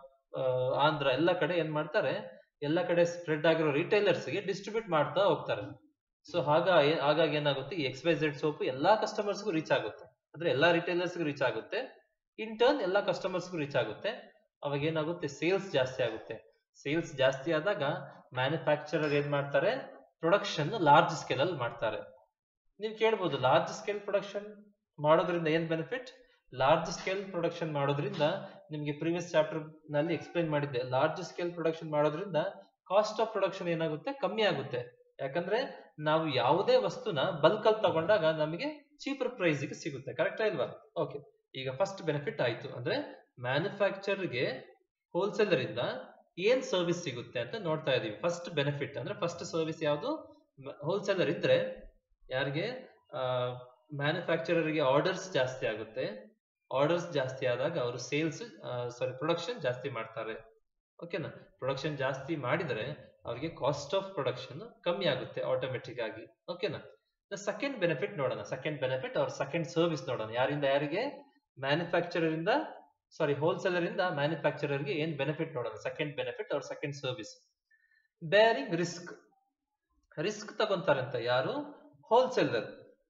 Andhra ಎಲ್ಲ ಕಡೆ ಏನ್ ಮಾಡ್ತಾರೆ ಎಲ್ಲ ಕಡೆ ಸ್ಪ್ರೆಡ್ ಆಗಿರೋ ರಿಟೈಲರ್ಸ್ ಗೆ ಡಿಸ್ಟ್ರಿಬ್ಯೂಟ್ ಮಾಡ್ತಾ ಹೋಗ್ತಾರೆ ಸೊ ಹಾಗ ಹಾಗಾಗಿ ಏನಾಗುತ್ತೆ ಈ ಎಕ್ಸ್ವೈಸೆಡ್ ಸೋಪ್ ಎಲ್ಲಾ ಕಸ್ಟಮರ್ಸ್ಗೂ ರೀಚ್ ಆಗುತ್ತೆ ಅಂದ್ರೆ ಎಲ್ಲಾ ರಿಟೈಲರ್ಸ್ಗೂ ರೀಚ್ ಆಗುತ್ತೆ ಇನ್ ಟರ್ನ್ ಎಲ್ಲಾ ಕಸ್ಟಮರ್ಸ್ಗೂ ರೀಚ್ ಆಗುತ್ತೆ ಅವಾಗ ಏನಾಗುತ್ತೆ ಸೇಲ್ಸ್ ಜಾಸ್ತಿ ಆಗುತ್ತೆ ಸೇಲ್ಸ್ ಜಾಸ್ತಿ ಆದಾಗ ಮ್ಯಾನುಫ್ಯಾಕ್ಚರರ್ ಏನ್ ಮಾಡ್ತಾರೆ ಪ್ರೊಡಕ್ಷನ್ ಲಾರ್ಜ್ ಸ್ಕೇಲ್ ಅಲ್ಲಿ ಮಾಡ್ತಾರೆ ನೀವು ಕೇಳ್ಬೋದು ಲಾರ್ಜ್ ಸ್ಕೇಲ್ ಪ್ರೊಡಕ್ಷನ್ ಮಾಡೋದ್ರಿಂದ ಏನ್ ಬೆನಿಫಿಟ್ ಲಾರ್ಜ್ ಸ್ಕೇಲ್ ಪ್ರೊಡಕ್ಷನ್ ಮಾಡೋದ್ರಿಂದ ನಿಮ್ಗೆ ಪ್ರೀವಿಯಸ್ ಚಾಪ್ಟರ್ ನಲ್ಲಿ ಎಕ್ಸ್ಪ್ಲೈನ್ ಮಾಡಿದ್ದೆ ಲಾರ್ಜ್ ಸ್ಕೇಲ್ ಪ್ರೊಡಕ್ಷನ್ ಮಾಡೋದ್ರಿಂದ ಕಾಸ್ಟ್ ಆಫ್ ಪ್ರೊಡಕ್ಷನ್ ಏನಾಗುತ್ತೆ ಕಮ್ಮಿ ಆಗುತ್ತೆ ಯಾಕಂದ್ರೆ ನಾವು ಯಾವುದೇ ವಸ್ತುನ ಬಲ್ಕ್ ಅಲ್ಲಿ ತಗೊಂಡಾಗ ನಮಗೆ ಚೀಪರ್ ಪ್ರೈಸ್ ಗೆ ಸಿಗುತ್ತೆ ಕರೆಕ್ಟಾ ಇಲ್ವಾ ಓಕೆ ಈಗ ಫಸ್ಟ್ ಬೆನಿಫಿಟ್ ಆಯ್ತು ಅಂದ್ರೆ ಮ್ಯಾನುಫ್ಯಾಕ್ಚರ್ ಗೆ ಹೋಲ್ಸೇಲರ್ ಇಂದ ಏನ್ ಸರ್ವಿಸ್ ಸಿಗುತ್ತೆ ಅಂತ ನೋಡ್ತಾ ಇದೀವಿ ಫಸ್ಟ್ ಬೆನಿಫಿಟ್ ಅಂದ್ರೆ ಫಸ್ಟ್ ಸರ್ವಿಸ್ ಯಾವುದು ಹೋಲ್ಸೇಲರ್ ಇದ್ರೆ ಯಾರಿಗೆ ಮ್ಯಾನುಫ್ಯಾಕ್ಚರರ್ಗೆ ಆರ್ಡರ್ಸ್ ಜಾಸ್ತಿ ಆಗುತ್ತೆ ಆರ್ಡರ್ಸ್ ಜಾಸ್ತಿ ಆದಾಗ ಅವರು ಸೇಲ್ಸ್ ಸಾರಿ ಪ್ರೊಡಕ್ಷನ್ ಜಾಸ್ತಿ ಮಾಡ್ತಾರೆ ಓಕೆನಾ ಪ್ರೊಡಕ್ಷನ್ ಜಾಸ್ತಿ ಮಾಡಿದರೆ ಅವರಿಗೆ ಕಾಸ್ಟ್ ಆಫ್ ಪ್ರೊಡಕ್ಷನ್ ಕಮ್ಮಿ ಆಗುತ್ತೆ ಆಟೋಮೆಟಿಕ್ ಆಗಿ ಓಕೆನಾ ಸೆಕೆಂಡ್ ಬೆನಿಫಿಟ್ ನೋಡೋಣ ಸೆಕೆಂಡ್ ಬೆನಿಫಿಟ್ ಅವ್ರ ಸೆಕೆಂಡ್ ಸರ್ವಿಸ್ ನೋಡೋಣ ಯಾರಿಂದ ಯಾರಿಗೆ ಮ್ಯಾನುಫ್ಯಾಕ್ಚರರ್ ಇಂದ ಸಾರಿ ಹೋಲ್ಸೇಲರ್ ಇಂದ ಮ್ಯಾನುಫ್ಯಾಕ್ಚರರ್ ಗೆ ಏನ್ ಬೆನಿಫಿಟ್ ನೋಡೋಣ ಸೆಕೆಂಡ್ ಬೆನಿಫಿಟ್ ಅವ್ರ second service bearing risk risk ತಗೊಂತಾರಂತ ಯಾರು ಹೋಲ್ಸೇಲರ್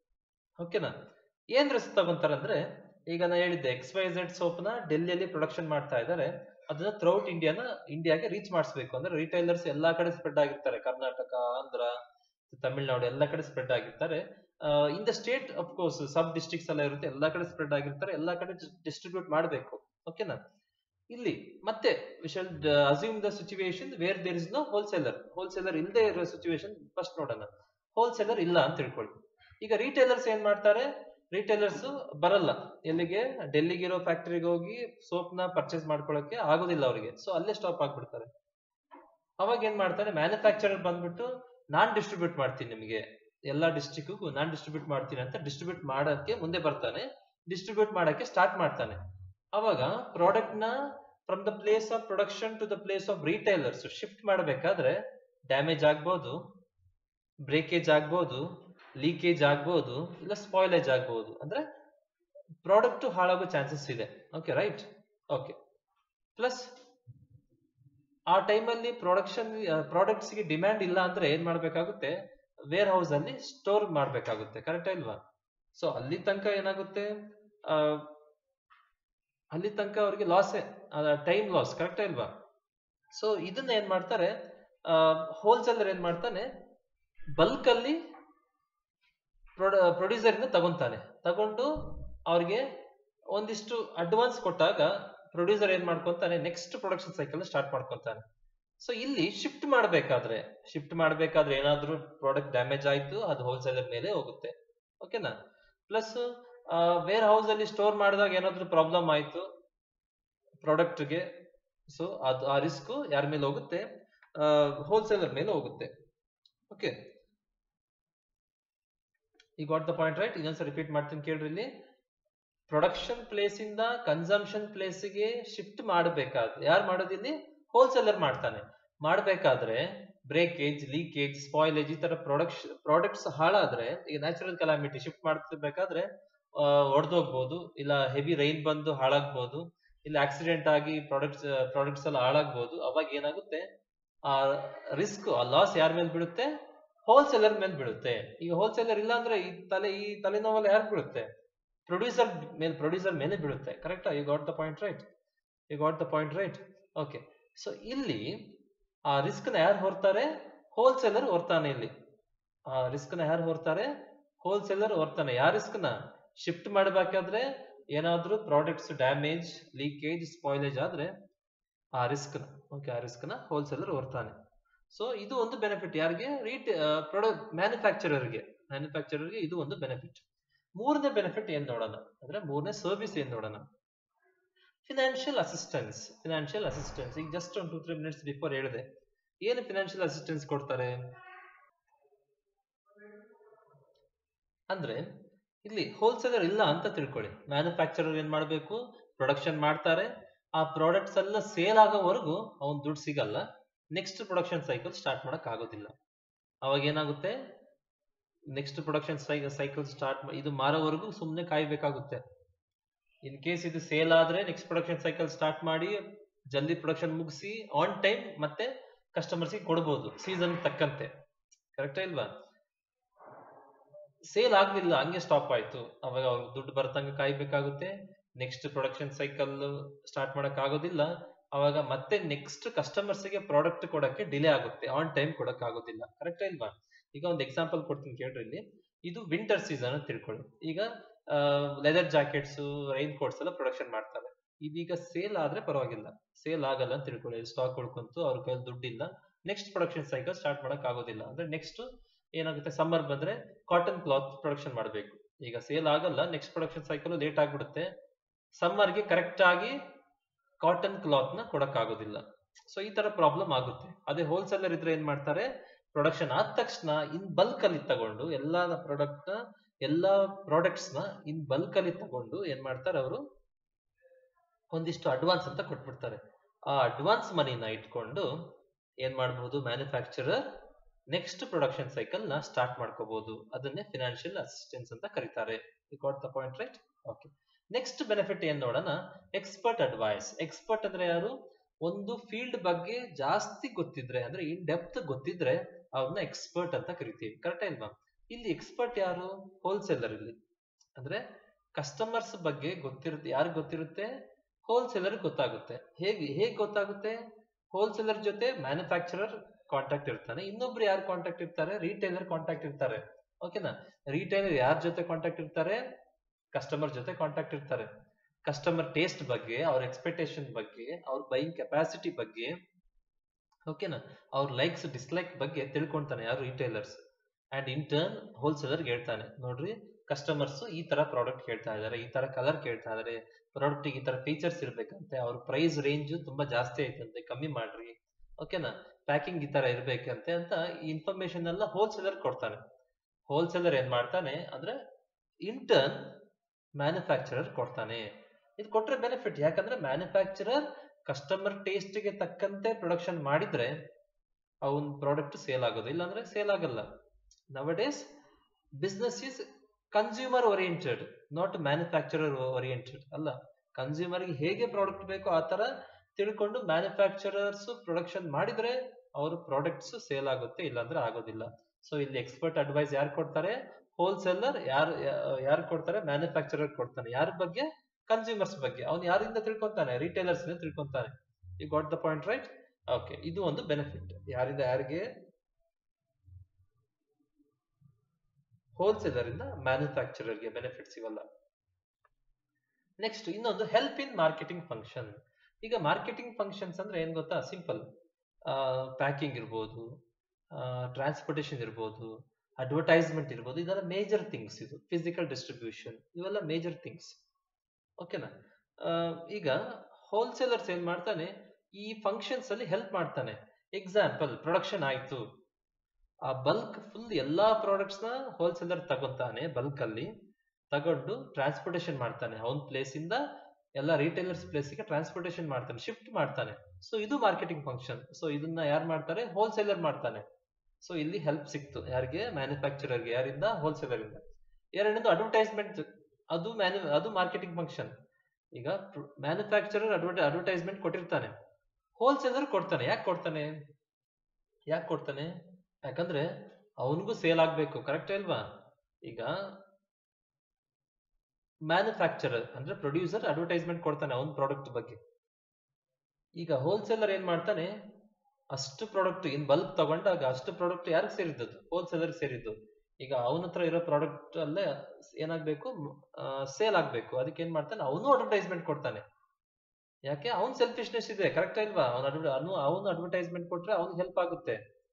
ಓಕೆನಾ ಏನ್ ರಿಸ್ಕ್ ತಗೊಂತಾರಂದ್ರೆ ಈಗ ನಾ ಹೇಳಿದ್ದೆ ಎಕ್ಸ್ವೈಸೆಡ್ ಸೋಪ್ ನ ಡೆಲ್ಲಿಯಲ್ಲಿ ಪ್ರೊಡಕ್ಷನ್ ಮಾಡ್ತಾ ಇದ್ದಾರೆ ಅದನ್ನ ಥ್ರೌಟ್ ಇಂಡಿಯಾನ ಇಂಡಿಯಾಗೆ ರೀಚ್ ಮಾಡಿಸ್ಬೇಕು ಅಂದ್ರೆ ರಿಟೈಲರ್ಸ್ ಎಲ್ಲಾ ಕಡೆ ಸ್ಪ್ರೆಡ್ ಆಗಿರ್ತಾರೆ ಕರ್ನಾಟಕ ಆಂಧ್ರ ತಮಿಳ್ನಾಡು ಎಲ್ಲಾ ಕಡೆ ಸ್ಪ್ರೆಡ್ ಆಗಿರ್ತಾರೆ in the state of course sub districts ಎಲ್ಲ ಇರುತ್ತೆ ಎಲ್ಲಾ ಕಡೆ ಸ್ಪ್ರೆಡ್ ಆಗಿರ್ತಾರೆ ಎಲ್ಲಾ ಕಡೆ ಡಿಸ್ಟ್ರಿಬ್ಯೂಟ್ ಮಾಡಬೇಕು ಓಕೆನಾ ಇಲ್ಲಿ ಮತ್ತೆ we shall assume the situation where there is no wholesaler wholesaler ಇಲ್ಲದೆ ಇರೋ ಸಿಚುವೇಶನ್ ಫಸ್ಟ್ ನೋಡೋಣ ಹೋಲ್ಸೇಲರ್ ಇಲ್ಲ ಅಂತ ತಿಳ್ಕೊಳ್ಳಿ ಈಗ ರಿಟೈಲರ್ಸ್ ಏನ್ ಮಾಡ್ತಾರೆ ರಿಟೈಲರ್ಸ್ ಬರಲ್ಲ ಎಲ್ಲಿಗೆ ಡೆಲ್ಲಿಗೆ ಇರೋ ಫ್ಯಾಕ್ಟರಿಗೆ ಹೋಗಿ ಸೋಪ್ ನ ಪರ್ಚೇಸ್ ಮಾಡ್ಕೊಳಕ್ಕೆ ಆಗೋದಿಲ್ಲ ಅವರಿಗೆ ಸೊ ಅಲ್ಲೇ ಸ್ಟಾಪ್ ಆಗ್ಬಿಡ್ತಾರೆ ಅವಾಗ ಏನ್ ಮಾಡ್ತಾರೆ ಮ್ಯಾನುಫ್ಯಾಕ್ಚರರ್ ಬಂದ್ಬಿಟ್ಟು ನಾನ್ ಡಿಸ್ಟ್ರಿಬ್ಯೂಟ್ ಮಾಡ್ತೀನಿ ನಿಮಗೆ ಎಲ್ಲಾ ಡಿಸ್ಟ್ರಿಕ್ಗೂ ನಾನ್ ಡಿಸ್ಟ್ರಿಬ್ಯೂಟ್ ಮಾಡ್ತೀನಿ ಅಂತ ಡಿಸ್ಟ್ರಿಬ್ಯೂಟ್ ಮಾಡಕ್ಕೆ ಮುಂದೆ ಬರ್ತಾನೆ ಡಿಸ್ಟ್ರಿಬ್ಯೂಟ್ ಮಾಡಕ್ಕೆ ಸ್ಟಾರ್ಟ್ ಮಾಡ್ತಾನೆ ಅವಾಗ ಪ್ರಾಡಕ್ಟ್ ನ from the place of production to the place of retailers shift ಮಾಡಬೇಕಾದ್ರೆ ಡ್ಯಾಮೇಜ್ ಆಗ್ಬೋದು ಬ್ರೇಕೇಜ್ ಆಗ್ಬೋದು ಲೀಕೇಜ್ ಆಗ್ಬೋದು ಇಲ್ಲ ಸ್ಪಾಯ್ಲೇಜ್ ಆಗ್ಬೋದು ಅಂದ್ರೆ ಪ್ರಾಡಕ್ಟ್ ಹಾಳಾಗೋ ಚಾನ್ಸಸ್ ಇದೆ ಓಕೆ ರೈಟ್ ಓಕೆ ಪ್ಲಸ್ ಆ ಟೈಮಲ್ಲಿ ಪ್ರೊಡಕ್ಷನ್ ಪ್ರಾಡಕ್ಟ್ಸ್ ಗೆ ಡಿಮ್ಯಾಂಡ್ ಇಲ್ಲ ಅಂದ್ರೆ ಏನ್ ಮಾಡ್ಬೇಕಾಗುತ್ತೆ ವೇರ್ ಹೌಸ್ ಅಲ್ಲಿ ಸ್ಟೋರ್ ಮಾಡ್ಬೇಕಾಗುತ್ತೆ ಕರೆಕ್ಟ್ ಇಲ್ವಾ ಸೊ ಅಲ್ಲಿ ತನಕ ಏನಾಗುತ್ತೆ ಅಲ್ಲಿ ತನಕ ಅವ್ರಿಗೆ ಲಾಸೇ ಟೈಮ್ ಲಾಸ್ ಕರೆಕ್ಟ್ ಇಲ್ವಾ ಸೊ ಇದನ್ನ ಏನ್ ಮಾಡ್ತಾರೆ ಹೋಲ್ಸೇಲರ್ ಏನ್ ಮಾಡ್ತಾನೆ ಬಲ್ಕ್ ಅಲ್ಲಿ ಪ್ರೊಡ್ಯೂಸರ್ ಇಂದ ತಗೊಂತಾನೆ ತಗೊಂಡು ಅವ್ರಿಗೆ ಒಂದಿಷ್ಟು ಅಡ್ವಾನ್ಸ್ ಕೊಟ್ಟಾಗ ಪ್ರೊಡ್ಯೂಸರ್ ಏನ್ ಮಾಡ್ಕೊಂತಾನೆ ನೆಕ್ಸ್ಟ್ ಪ್ರೊಡಕ್ಷನ್ ಸೈಕಲ್ ಸ್ಟಾರ್ಟ್ ಮಾಡ್ಕೊಂತಾನೆ ಸೊ ಇಲ್ಲಿ ಶಿಫ್ಟ್ ಮಾಡ್ಬೇಕಾದ್ರೆ ಶಿಫ್ಟ್ ಮಾಡ್ಬೇಕಾದ್ರೆ ಏನಾದ್ರೂ ಪ್ರಾಡಕ್ಟ್ ಡ್ಯಾಮೇಜ್ ಆಯ್ತು ಅದು ಹೋಲ್ಸೇಲರ್ ಮೇಲೆ ಹೋಗುತ್ತೆ ಓಕೆನಾ ಪ್ಲಸ್ ವೇರ್ ಹೌಸ್ ಅಲ್ಲಿ ಸ್ಟೋರ್ ಮಾಡಿದಾಗ ಏನಾದ್ರೂ ಪ್ರಾಬ್ಲಮ್ ಆಯ್ತು ಪ್ರಾಡಕ್ಟ್ ಗೆ ಸೊ ಅದು ಆ ರಿಸ್ಕ್ ಯಾರ ಮೇಲೆ ಹೋಗುತ್ತೆ ಹೋಲ್ಸೇಲರ್ ಮೇಲೆ ಹೋಗುತ್ತೆ ಓಕೆ ಈ ಗಾಟ್ ದ ಪಾಯಿಂಟ್ ರೈಟ್ ಇನ್ನೊಂದ್ಸಲ ರಿಪೀಟ್ ಮಾಡ್ತೀನಿ ಕೇಳ್ರಿ ಇಲ್ಲಿ ಪ್ರೊಡಕ್ಷನ್ ಪ್ಲೇಸ್ ಇಂದ ಕನ್ಸಂಪ್ಷನ್ ಪ್ಲೇಸ್ ಗೆ ಶಿಫ್ಟ್ ಮಾಡಬೇಕಾದ್ರೆ ಯಾರು ಮಾಡೋದಿಲ್ಲಿ ಹೋಲ್ಸೇಲರ್ ಮಾಡ್ತಾನೆ ಮಾಡ್ಬೇಕಾದ್ರೆ ಬ್ರೇಕೇಜ್ ಲೀಕೇಜ್ ಸ್ಪಾಯ್ಲೇಜ್ ಈ ತರ ಪ್ರೊಡಕ್ಷ ಪ್ರಾಡಕ್ಟ್ಸ್ ಹಾಳಾದ್ರೆ ಈಗ ನ್ಯಾಚುರಲ್ ಕಲಾಮಿಟಿ ಶಿಫ್ಟ್ ಮಾಡ್ತಿರ್ಬೇಕಾದ್ರೆ ಒಡೆದೋಗ್ಬೋದು ಇಲ್ಲ ಹೆವಿ ರೈನ್ ಬಂದು ಹಾಳಾಗ್ಬೋದು ಇಲ್ಲ ಆಕ್ಸಿಡೆಂಟ್ ಆಗಿ ಪ್ರಾಡಕ್ಟ್ಸ್ ಪ್ರಾಡಕ್ಟ್ಸ್ ಎಲ್ಲ ಹಾಳಾಗ್ಬೋದು ಅವಾಗ ಏನಾಗುತ್ತೆ ಆ ರಿಸ್ಕ್ ಆ ಲಾಸ್ ಯಾರ ಮೇಲೆ ಬೀಳುತ್ತೆ ಹೋಲ್ಸೇಲರ್ ಮೇಲೆ ಬೀಳುತ್ತೆ ಈಗ ಹೋಲ್ಸೇಲರ್ ಇಲ್ಲ ಅಂದ್ರೆ ಈ ತಲೆ ಈ ತಲೆನೋವಲ್ಲಿ ಯಾರು ಬೀಳುತ್ತೆ ಪ್ರೊಡ್ಯೂಸರ್ ಮೇಲೆ ಪ್ರೊಡ್ಯೂಸರ್ ಮೇಲೆ ಬೀಳುತ್ತೆ ಕರೆಕ್ಟಾ you got the point right you got the point right okay so ಇಲ್ಲಿ ಆ ರಿಸ್ಕ್ ನ ಯಾರು ಹೊರ್ತಾರೆ ಹೋಲ್ಸೇಲರ್ ಹೊರ್ತಾನೆ ಇಲ್ಲಿ ಆ ರಿಸ್ಕ್ ನ ಯಾರು ಹೊರ್ತಾರೆ ಹೋಲ್ಸೇಲರ್ ಹೊರ್ತಾನೆ ಯಾವ ರಿಸ್ಕ್ ನ ಶಿಫ್ಟ್ ಮಾಡಬೇಕಾದ್ರೆ ಏನಾದ್ರೂ ಪ್ರಾಡಕ್ಟ್ಸ್ ಡ್ಯಾಮೇಜ್ ಲೀಕೇಜ್ ಸ್ಪಾಯ್ಲೇಜ್ ಆದ್ರೆ ಆ ರಿಸ್ಕ್ ನ ಓಕೆ ಆ ರಿಸ್ಕ್ ನ ಹೋಲ್ಸೇಲರ್ ಹೊರ್ತಾನೆ ಸೊ ಇದು ಒಂದು ಬೆನಿಫಿಟ್ ಯಾರಿಗೆ ರೀಟ್ ಪ್ರಾಡಕ್ಟ್ ಮ್ಯಾನುಫ್ಯಾಕ್ಚರರ್ಗೆ ಮ್ಯಾನುಫ್ಯಾಕ್ಚರರ್ಗೆ ಇದು ಒಂದು ಬೆನಿಫಿಟ್ ಮೂರನೇ ಬೆನಿಫಿಟ್ ಏನ್ ನೋಡೋಣ ಅಂದ್ರೆ ಮೂರನೇ ಸರ್ವಿಸ್ ಏನ್ ನೋಡೋಣ ಫಿನಾನ್ಷಿಯಲ್ ಅಸಿಸ್ಟೆನ್ಸ್ ಫಿನಾನ್ಷಿಯಲ್ ಅಸಿಸ್ಟೆನ್ಸ್ ಈಗ ಜಸ್ಟ್ ಒಂದು ಟೂ ತ್ರೀ ಮಿನಿಟ್ಸ್ ಬಿಫೋರ್ ಹೇಳಿದೆ ಏನು ಫಿನಾನ್ಷಿಯಲ್ ಅಸಿಸ್ಟೆನ್ಸ್ ಕೊಡ್ತಾರೆ ಅಂದ್ರೆ ಇಲ್ಲಿ ಹೋಲ್ಸೇಲರ್ ಇಲ್ಲ ಅಂತ ತಿಳ್ಕೊಳ್ಳಿ ಮ್ಯಾನುಫ್ಯಾಕ್ಚರರ್ ಏನ್ ಮಾಡಬೇಕು ಪ್ರೊಡಕ್ಷನ್ ಮಾಡ್ತಾರೆ ಆ ಪ್ರಾಡಕ್ಟ್ಸ್ ಎಲ್ಲ ಸೇಲ್ ಆಗೋವರೆಗೂ ಅವನ್ ದುಡ್ಡು ಸಿಗಲ್ಲ ನೆಕ್ಸ್ಟ್ ಪ್ರೊಡಕ್ಷನ್ ಸೈಕಲ್ ಸ್ಟಾರ್ಟ್ ಮಾಡಕ್ ಆಗೋದಿಲ್ಲ ಅವಾಗ ಏನಾಗುತ್ತೆ ನೆಕ್ಸ್ಟ್ ಪ್ರೊಡಕ್ಷನ್ ಸೈಕಲ್ ಸ್ಟಾರ್ಟ್ ಇದು ಮಾರೋವರೆಗೂ ಸುಮ್ಮನೆ ಕಾಯ್ಬೇಕಾಗುತ್ತೆ ಇನ್ ಕೇಸ್ ಇದು ಸೇಲ್ ಆದ್ರೆ ನೆಕ್ಸ್ಟ್ ಪ್ರೊಡಕ್ಷನ್ ಸೈಕಲ್ ಸ್ಟಾರ್ಟ್ ಮಾಡಿ ಜಲ್ದಿ ಪ್ರೊಡಕ್ಷನ್ ಮುಗಿಸಿ ಆನ್ ಟೈಮ್ ಮತ್ತೆ ಕಸ್ಟಮರ್ಸ್ ಕೊಡಬಹುದು ಸೀಸನ್ ತಕ್ಕಂತೆ ಕರೆಕ್ಟಾ ಇಲ್ವಾ ಸೇಲ್ ಆಗ್ಲಿಲ್ಲ ಹಂಗೆ ಸ್ಟಾಪ್ ಆಯ್ತು ಅವಾಗ ಅವ್ರು ದುಡ್ಡು ಬರ್ತಂಗ ಕಾಯ್ಬೇಕಾಗುತ್ತೆ ನೆಕ್ಸ್ಟ್ ಪ್ರೊಡಕ್ಷನ್ ಸೈಕಲ್ ಸ್ಟಾರ್ಟ್ ಮಾಡಕ್ ಆಗೋದಿಲ್ಲ ಅವಾಗ ಮತ್ತೆ ನೆಕ್ಸ್ಟ್ ಕಸ್ಟಮರ್ಸ್ ಗೆ ಪ್ರಾಡಕ್ಟ್ ಕೊಡಕ್ಕೆ ಡಿಲೇ ಆಗುತ್ತೆ ಆನ್ ಟೈಮ್ ಕೊಡಕ್ ಆಗೋದಿಲ್ಲ ಕರೆಕ್ಟಾ ಇಲ್ವಾ ಈಗ ಒಂದು ಎಕ್ಸಾಂಪಲ್ ಕೊಡ್ತೀನಿ ಕೇಳ್ರಿ ಇಲ್ಲಿ ಇದು ವಿಂಟರ್ ಸೀಸನ್ ಅಂತ ತಿಳ್ಕೊಳ್ಳಿ ಈಗ ಲೆದರ್ ಜಾಕೆಟ್ಸ್ ರೈನ್ ಕೋಟ್ಸ್ ಎಲ್ಲ ಪ್ರೊಡಕ್ಷನ್ ಮಾಡ್ತಾರೆ ಇದೀಗ ಸೇಲ್ ಆದ್ರೆ ಪರವಾಗಿಲ್ಲ ಸೇಲ್ ಆಗಲ್ಲ ಅಂತ ತಿಳ್ಕೊಳ್ಳಿ ಸ್ಟಾಕ್ ಉಳ್ಕೊಂತು ಅವ್ರ ಕೈಯಲ್ಲಿ ದುಡ್ಡಿಲ್ಲ ನೆಕ್ಸ್ಟ್ ಪ್ರೊಡಕ್ಷನ್ ಸೈಕಲ್ ಸ್ಟಾರ್ಟ್ ಮಾಡಕ್ ಆಗೋದಿಲ್ಲ ಅಂದ್ರೆ ನೆಕ್ಸ್ಟ್ ಏನಾಗುತ್ತೆ ಸಮ್ಮರ್ ಬಂದ್ರೆ ಕಾಟನ್ ಕ್ಲಾತ್ ಪ್ರೊಡಕ್ಷನ್ ಮಾಡಬೇಕು ಈಗ ಸೇಲ್ ಆಗಲ್ಲ ನೆಕ್ಸ್ಟ್ ಪ್ರೊಡಕ್ಷನ್ ಸೈಕಲ್ ಲೇಟ್ ಆಗ್ಬಿಡುತ್ತೆ ಸಮ್ಮರ್ಗೆ ಕರೆಕ್ಟ್ ಆಗಿ ಕಾಟನ್ ಕ್ಲಾತ್ ನ ಕೊಡಕ್ ಆಗೋದಿಲ್ಲ ಸೊ ಈ ತರ ಪ್ರಾಬ್ಲಮ್ ಆಗುತ್ತೆ ಅದೇ ಹೋಲ್ಸೇಲರ್ ಇದ್ರೆ ಏನ್ ಮಾಡ್ತಾರೆ ಪ್ರೊಡಕ್ಷನ್ ಆದ ತಕ್ಷಣ ಇನ್ ಬಲ್ಕ್ ಅಲ್ಲಿ ತಗೊಂಡು ಎಲ್ಲಾ ಪ್ರಾಡಕ್ಟ್ ನ ಎಲ್ಲಾ ಪ್ರಾಡಕ್ಟ್ಸ್ ನ ಇನ್ ಬಲ್ಕ್ ಅಲ್ಲಿ ತಗೊಂಡು ಏನ್ ಮಾಡ್ತಾರೆ ಅವರು ಒಂದಿಷ್ಟು ಅಡ್ವಾನ್ಸ್ ಅಂತ ಕೊಟ್ಬಿಡ್ತಾರೆ ಆ ಅಡ್ವಾನ್ಸ್ ಮನಿನ ಇಟ್ಕೊಂಡು ಏನ್ ಮಾಡಬಹುದು ಮ್ಯಾನುಫ್ಯಾಕ್ಚರರ್ ನೆಕ್ಸ್ಟ್ ಪ್ರೊಡಕ್ಷನ್ ಸೈಕಲ್ ನ ಸ್ಟಾರ್ಟ್ ಮಾಡ್ಕೋಬಹುದು ಅದನ್ನೇ ಫಿನಾನ್ಷಿಯಲ್ ಅಸಿಸ್ಟೆನ್ಸ್ ಅಂತ ಕರೀತಾರೆ got the point right okay next benefit ಏನ್ ನೋಡೋಣ ಎಕ್ಸ್ಪರ್ಟ್ ಅಡ್ವೈಸ್ ಎಕ್ಸ್ಪರ್ಟ್ ಅಂದ್ರೆ ಯಾರು ಒಂದು ಫೀಲ್ಡ್ ಬಗ್ಗೆ ಜಾಸ್ತಿ ಗೊತ್ತಿದ್ರೆ ಅಂದ್ರೆ ಇನ್ ಡೆಪ್ತ್ ಗೊತ್ತಿದ್ರೆ ಅವ್ರನ್ನ ಎಕ್ಸ್ಪರ್ಟ್ ಅಂತ ಕರಿತೀವಿ ಕರೆಕ್ಟ್ ಇಲ್ವಾ ಇಲ್ಲಿ ಎಕ್ಸ್ಪರ್ಟ್ ಯಾರು ಹೋಲ್ಸೇಲರ್ ಇಲ್ಲಿ ಅಂದ್ರೆ ಕಸ್ಟಮರ್ಸ್ ಬಗ್ಗೆ ಗೊತ್ತಿರುತ್ತೆ ಯಾರಿಗೆ ಗೊತ್ತಿರುತ್ತೆ ಹೋಲ್ಸೇಲರ್ ಗೊತ್ತಾಗುತ್ತೆ ಹೇಗೆ ಹೇಗೆ ಗೊತ್ತಾಗುತ್ತೆ ಹೋಲ್ಸೇಲರ್ ಜೊತೆ ಮ್ಯಾನುಫ್ಯಾಕ್ಚರರ್ ಕಾಂಟ್ಯಾಕ್ಟ್ ಇರ್ತಾನೆ ಇನ್ನೊಬ್ರು ಯಾರು ಕಾಂಟ್ಯಾಕ್ಟ್ ಇರ್ತಾರೆ ರಿಟೈಲರ್ ಕಾಂಟ್ಯಾಕ್ಟ್ ಇರ್ತಾರೆ ಓಕೆನಾ ರಿಟೈಲರ್ ಯಾರ ಜೊತೆ ಕಾಂಟ್ಯಾಕ್ಟ್ ಇರ್ತಾರೆ ಕಸ್ಟಮರ್ ಜೊತೆ ಕಾಂಟ್ಯಾಕ್ಟ್ ಇರ್ತಾರೆ ಕಸ್ಟಮರ್ ಟೇಸ್ಟ್ ಬಗ್ಗೆ ಅವ್ರ ಎಕ್ಸ್ಪೆಕ್ಟೇಷನ್ ಬಗ್ಗೆ ಅವ್ರ ಬೈಯಿಂಗ್ ಕೆಪಾಸಿಟಿ ಬಗ್ಗೆ ಓಕೆನಾ ಅವ್ರ ಲೈಕ್ಸ್ ಡಿಸ್ಲೈಕ್ ಬಗ್ಗೆ ತಿಳ್ಕೊಂತಾನೆ ಯಾರು retailers and in turn wholesaler ಹೇಳ್ತಾನೆ ನೋಡ್ರಿ ಕಸ್ಟಮರ್ಸ್ ಈ ತರ ಪ್ರಾಡಕ್ಟ್ ಕೇಳ್ತಾ ಇದಾರೆ ಈ ತರ ಕಲರ್ ಕೇಳ್ತಾ ಇದಾರೆ ಪ್ರಾಡಕ್ಟ್ ಈ ತರ ಫೀಚರ್ಸ್ ಇರ್ಬೇಕಂತೆ ಅವ್ರ ಪ್ರೈಸ್ ರೇಂಜ್ ತುಂಬಾ ಜಾಸ್ತಿ ಐತಂತೆ ಕಮ್ಮಿ ಮಾಡ್ರಿ ಓಕೆನಾ ಪ್ಯಾಕಿಂಗ್ ಈ ತರ ಇರ್ಬೇಕಂತೆ ಅಂತ ಈ ಇನ್ಫಾರ್ಮೇಶನ್ ಎಲ್ಲ ಹೋಲ್ಸೇಲರ್ ಕೊಡ್ತಾನೆ ಹೋಲ್ಸೇಲರ್ ಏನ್ ಮಾಡ್ತಾನೆ ಅಂದ್ರೆ ಇಂಟರ್ನ್ ಮ್ಯಾನುಫ್ಯಾಕ್ಚರರ್ ಕೊಡ್ತಾನೆ ಇದು ಕೊಟ್ರೆ ಬೆನಿಫಿಟ್ ಯಾಕಂದ್ರೆ ಮ್ಯಾನುಫ್ಯಾಕ್ಚರರ್ ಕಸ್ಟಮರ್ ಟೇಸ್ಟ್ ಗೆ ತಕ್ಕಂತೆ ಪ್ರೊಡಕ್ಷನ್ ಮಾಡಿದ್ರೆ ಅವನ್ ಪ್ರಾಡಕ್ಟ್ ಸೇಲ್ ಆಗೋದು ಇಲ್ಲಾಂದ್ರೆ ಸೇಲ್ ಆಗಲ್ಲ nowadays business is consumer oriented not manufacturer oriented ಅಲ್ಲ ಕನ್ಸ್ಯೂಮರ್ ಗೆ ಹೇಗೆ ಪ್ರಾಡಕ್ಟ್ ಬೇಕೋ ಆ ತರ ತಿಳ್ಕೊಂಡು ಮ್ಯಾನುಫ್ಯಾಕ್ಚರರ್ಸ್ ಪ್ರೊಡಕ್ಷನ್ ಮಾಡಿದ್ರೆ ಅವ್ರ ಪ್ರಾಡಕ್ಟ್ಸ್ ಸೇಲ್ ಆಗುತ್ತೆ ಇಲ್ಲಾಂದ್ರೆ ಆಗೋದಿಲ್ಲ ಸೊ ಇಲ್ಲಿ ಎಕ್ಸ್ಪರ್ಟ್ ಅಡ್ವೈಸ್ ಯಾರು ಕೊಡ್ತಾರೆ ಹೋಲ್ಸೇಲರ್ ಯಾರು ಯಾರು ಕೊಡ್ತಾರೆ ಮ್ಯಾನುಫ್ಯಾಕ್ಚರರ್ ಕೊಡ್ತಾನೆ ಯಾರ ಬಗ್ಗೆ ಕನ್ಸ್ಯೂಮರ್ಸ್ ಬಗ್ಗೆ ಅವ್ನು ಯಾರಿಂದ ತಿಳ್ಕೊಂತಾನೆ ರಿಟೈಲರ್ಸ್ ತಿಳ್ಕೊಂತಾನೆ ಈ got the point right okay ಇದು ಒಂದು ಬೆನಿಫಿಟ್ ಯಾರಿಂದ ಯಾರಿಗೆ ಹೋಲ್ಸೇಲರ್ ಇಂದ ಮ್ಯಾನುಫ್ಯಾಕ್ಚರರ್ಗೆ ಬೆನಿಫಿಟ್ ಸಿಗಲ್ಲ ನೆಕ್ಸ್ಟ್ ಇನ್ನೊಂದು ಹೆಲ್ಪ್ ಇನ್ ಮಾರ್ಕೆಟಿಂಗ್ ಫಂಕ್ಷನ್ ಈಗ ಮಾರ್ಕೆಟಿಂಗ್ ಫಂಕ್ಷನ್ಸ್ ಅಂದ್ರೆ ಏನ್ ಗೊತ್ತಾ ಸಿಂಪಲ್ ಪ್ಯಾಕಿಂಗ್ ಇರ್ಬೋದು ಟ್ರಾನ್ಸ್ಪೋರ್ಟೇಷನ್ ಇರ್ಬೋದು ಅಡ್ವರ್ಟೈಸ್ಮೆಂಟ್ ಇರ್ಬೋದು ಇದೆಲ್ಲ ಮೇಜರ್ ಥಿಂಗ್ಸ್ ಇದು ಫಿಸಿಕಲ್ ಡಿಸ್ಟ್ರಿಬ್ಯೂಷನ್ ಇವೆಲ್ಲ ಮೇಜರ್ ಥಿಂಗ್ಸ್ ಓಕೆನಾ ಈಗ ಹೋಲ್ಸೇಲರ್ಸ್ ಏನ್ ಮಾಡ್ತಾನೆ ಈ ಫಂಕ್ಷನ್ಸ್ ಅಲ್ಲಿ ಹೆಲ್ಪ್ ಮಾಡ್ತಾನೆ ಎಕ್ಸಾಂಪಲ್ ಪ್ರೊಡಕ್ಷನ್ ಆಯ್ತು ಆ ಬಲ್ಕ್ ಫುಲ್ ಎಲ್ಲಾ ಪ್ರಾಡಕ್ಟ್ಸ್ ನ ಹೋಲ್ಸೇಲರ್ ತಗೊಂತಾನೆ ಬಲ್ಕ್ ಅಲ್ಲಿ ತಗೊಂಡು ಟ್ರಾನ್ಸ್ಪೋರ್ಟೇಷನ್ ಮಾಡ್ತಾನೆ ಅವನ್ ಪ್ಲೇಸ್ ಇಂದ ಎಲ್ಲ ರಿಟೈಲರ್ಸ್ ಪ್ಲೇಸ್ ಗೆ ಟ್ರಾನ್ಸ್ಪೋರ್ಟೇಷನ್ ಮಾಡ್ತಾನೆ ಶಿಫ್ಟ್ ಮಾಡ್ತಾನೆ ಸೊ ಇದು ಮಾರ್ಕೆಟಿಂಗ್ ಫಂಕ್ಷನ್ ಸೊ ಇದನ್ನ ಯಾರು ಮಾಡ್ತಾರೆ ಹೋಲ್ಸೇಲರ್ ಮಾಡ್ತಾನೆ ಸೊ ಇಲ್ಲಿ ಹೆಲ್ಪ್ ಸಿಕ್ತು ಯಾರಿಗೆ ಮ್ಯಾನುಫ್ಯಾಕ್ಚರರ್ಗೆ ಯಾರಿಂದ ಹೋಲ್ಸೇಲರ್ ಇಂದ ಎರಡನೇದು ಅಡ್ವರ್ಟೈಸ್ಮೆಂಟ್ ಅದು ಮ್ಯಾನು ಅದು ಮಾರ್ಕೆಟಿಂಗ್ ಫಂಕ್ಷನ್ ಈಗ ಮ್ಯಾನುಫ್ಯಾಕ್ಚರರ್ ಅಡ್ವರ್ಟೈ ಅಡ್ವರ್ಟೈಸ್ಮೆಂಟ್ ಕೊಟ್ಟಿರ್ತಾನೆ ಹೋಲ್ಸೇಲರ್ ಕೊಡ್ತಾನೆ ಯಾಕೆ ಕೊಡ್ತಾನೆ ಯಾಕೆ ಕೊಡ್ತಾನೆ ಯಾಕಂದ್ರೆ ಅವನಿಗೂ ಸೇಲ್ ಆಗ್ಬೇಕು ಕರೆಕ್ಟ್ ಅಲ್ವಾ ಈಗ ಮ್ಯಾನುಫ್ಯಾಕ್ಚರರ್ ಅಂದ್ರೆ ಪ್ರೊಡ್ಯೂಸರ್ ಅಡ್ವರ್ಟೈಸ್ಮೆಂಟ್ ಕೊಡ್ತಾನೆ ಅವನ ಪ್ರಾಡಕ್ಟ್ ಬಗ್ಗೆ ಈಗ ಹೋಲ್ಸೇಲರ್ ಏನ್ ಮಾಡ್ತಾನೆ ಅಷ್ಟು ಪ್ರಾಡಕ್ಟ್ ಇನ್ ಬಲ್ಕ್ ತಗೊಂಡಾಗ ಅಷ್ಟು ಪ್ರಾಡಕ್ಟ್ ಯಾರಿಗೆ ಸೇರಿದ್ದು ಹೋಲ್ಸೇಲರ್ ಸೇರಿದ್ದು ಈಗ ಅವನ ಹತ್ರ ಇರೋ ಪ್ರಾಡಕ್ಟ್ ಅಲ್ಲೇ ಏನಾಗ್ಬೇಕು ಸೇಲ್ ಆಗ್ಬೇಕು ಅದಕ್ಕೆ ಏನ್ ಮಾಡ್ತಾನೆ ಅವನು ಅಡ್ವರ್ಟೈಸ್ಮೆಂಟ್ ಕೊಡ್ತಾನೆ ಯಾಕೆ ಅವ್ನ್ ಸೆಲ್ಫಿಶ್ನೆಸ್ ಇದೆ ಕರೆಕ್ಟ್ ಇಲ್ವಾ ಅವ್ನ ಅವನು ಅವನು ಅಡ್ವರ್ಟೈಸ್ಮೆಂಟ್ ಕೊಟ್ರೆ ಅವ್ನಿಗೆ ಹೆಲ್ಪ್ ಆಗುತ್ತೆ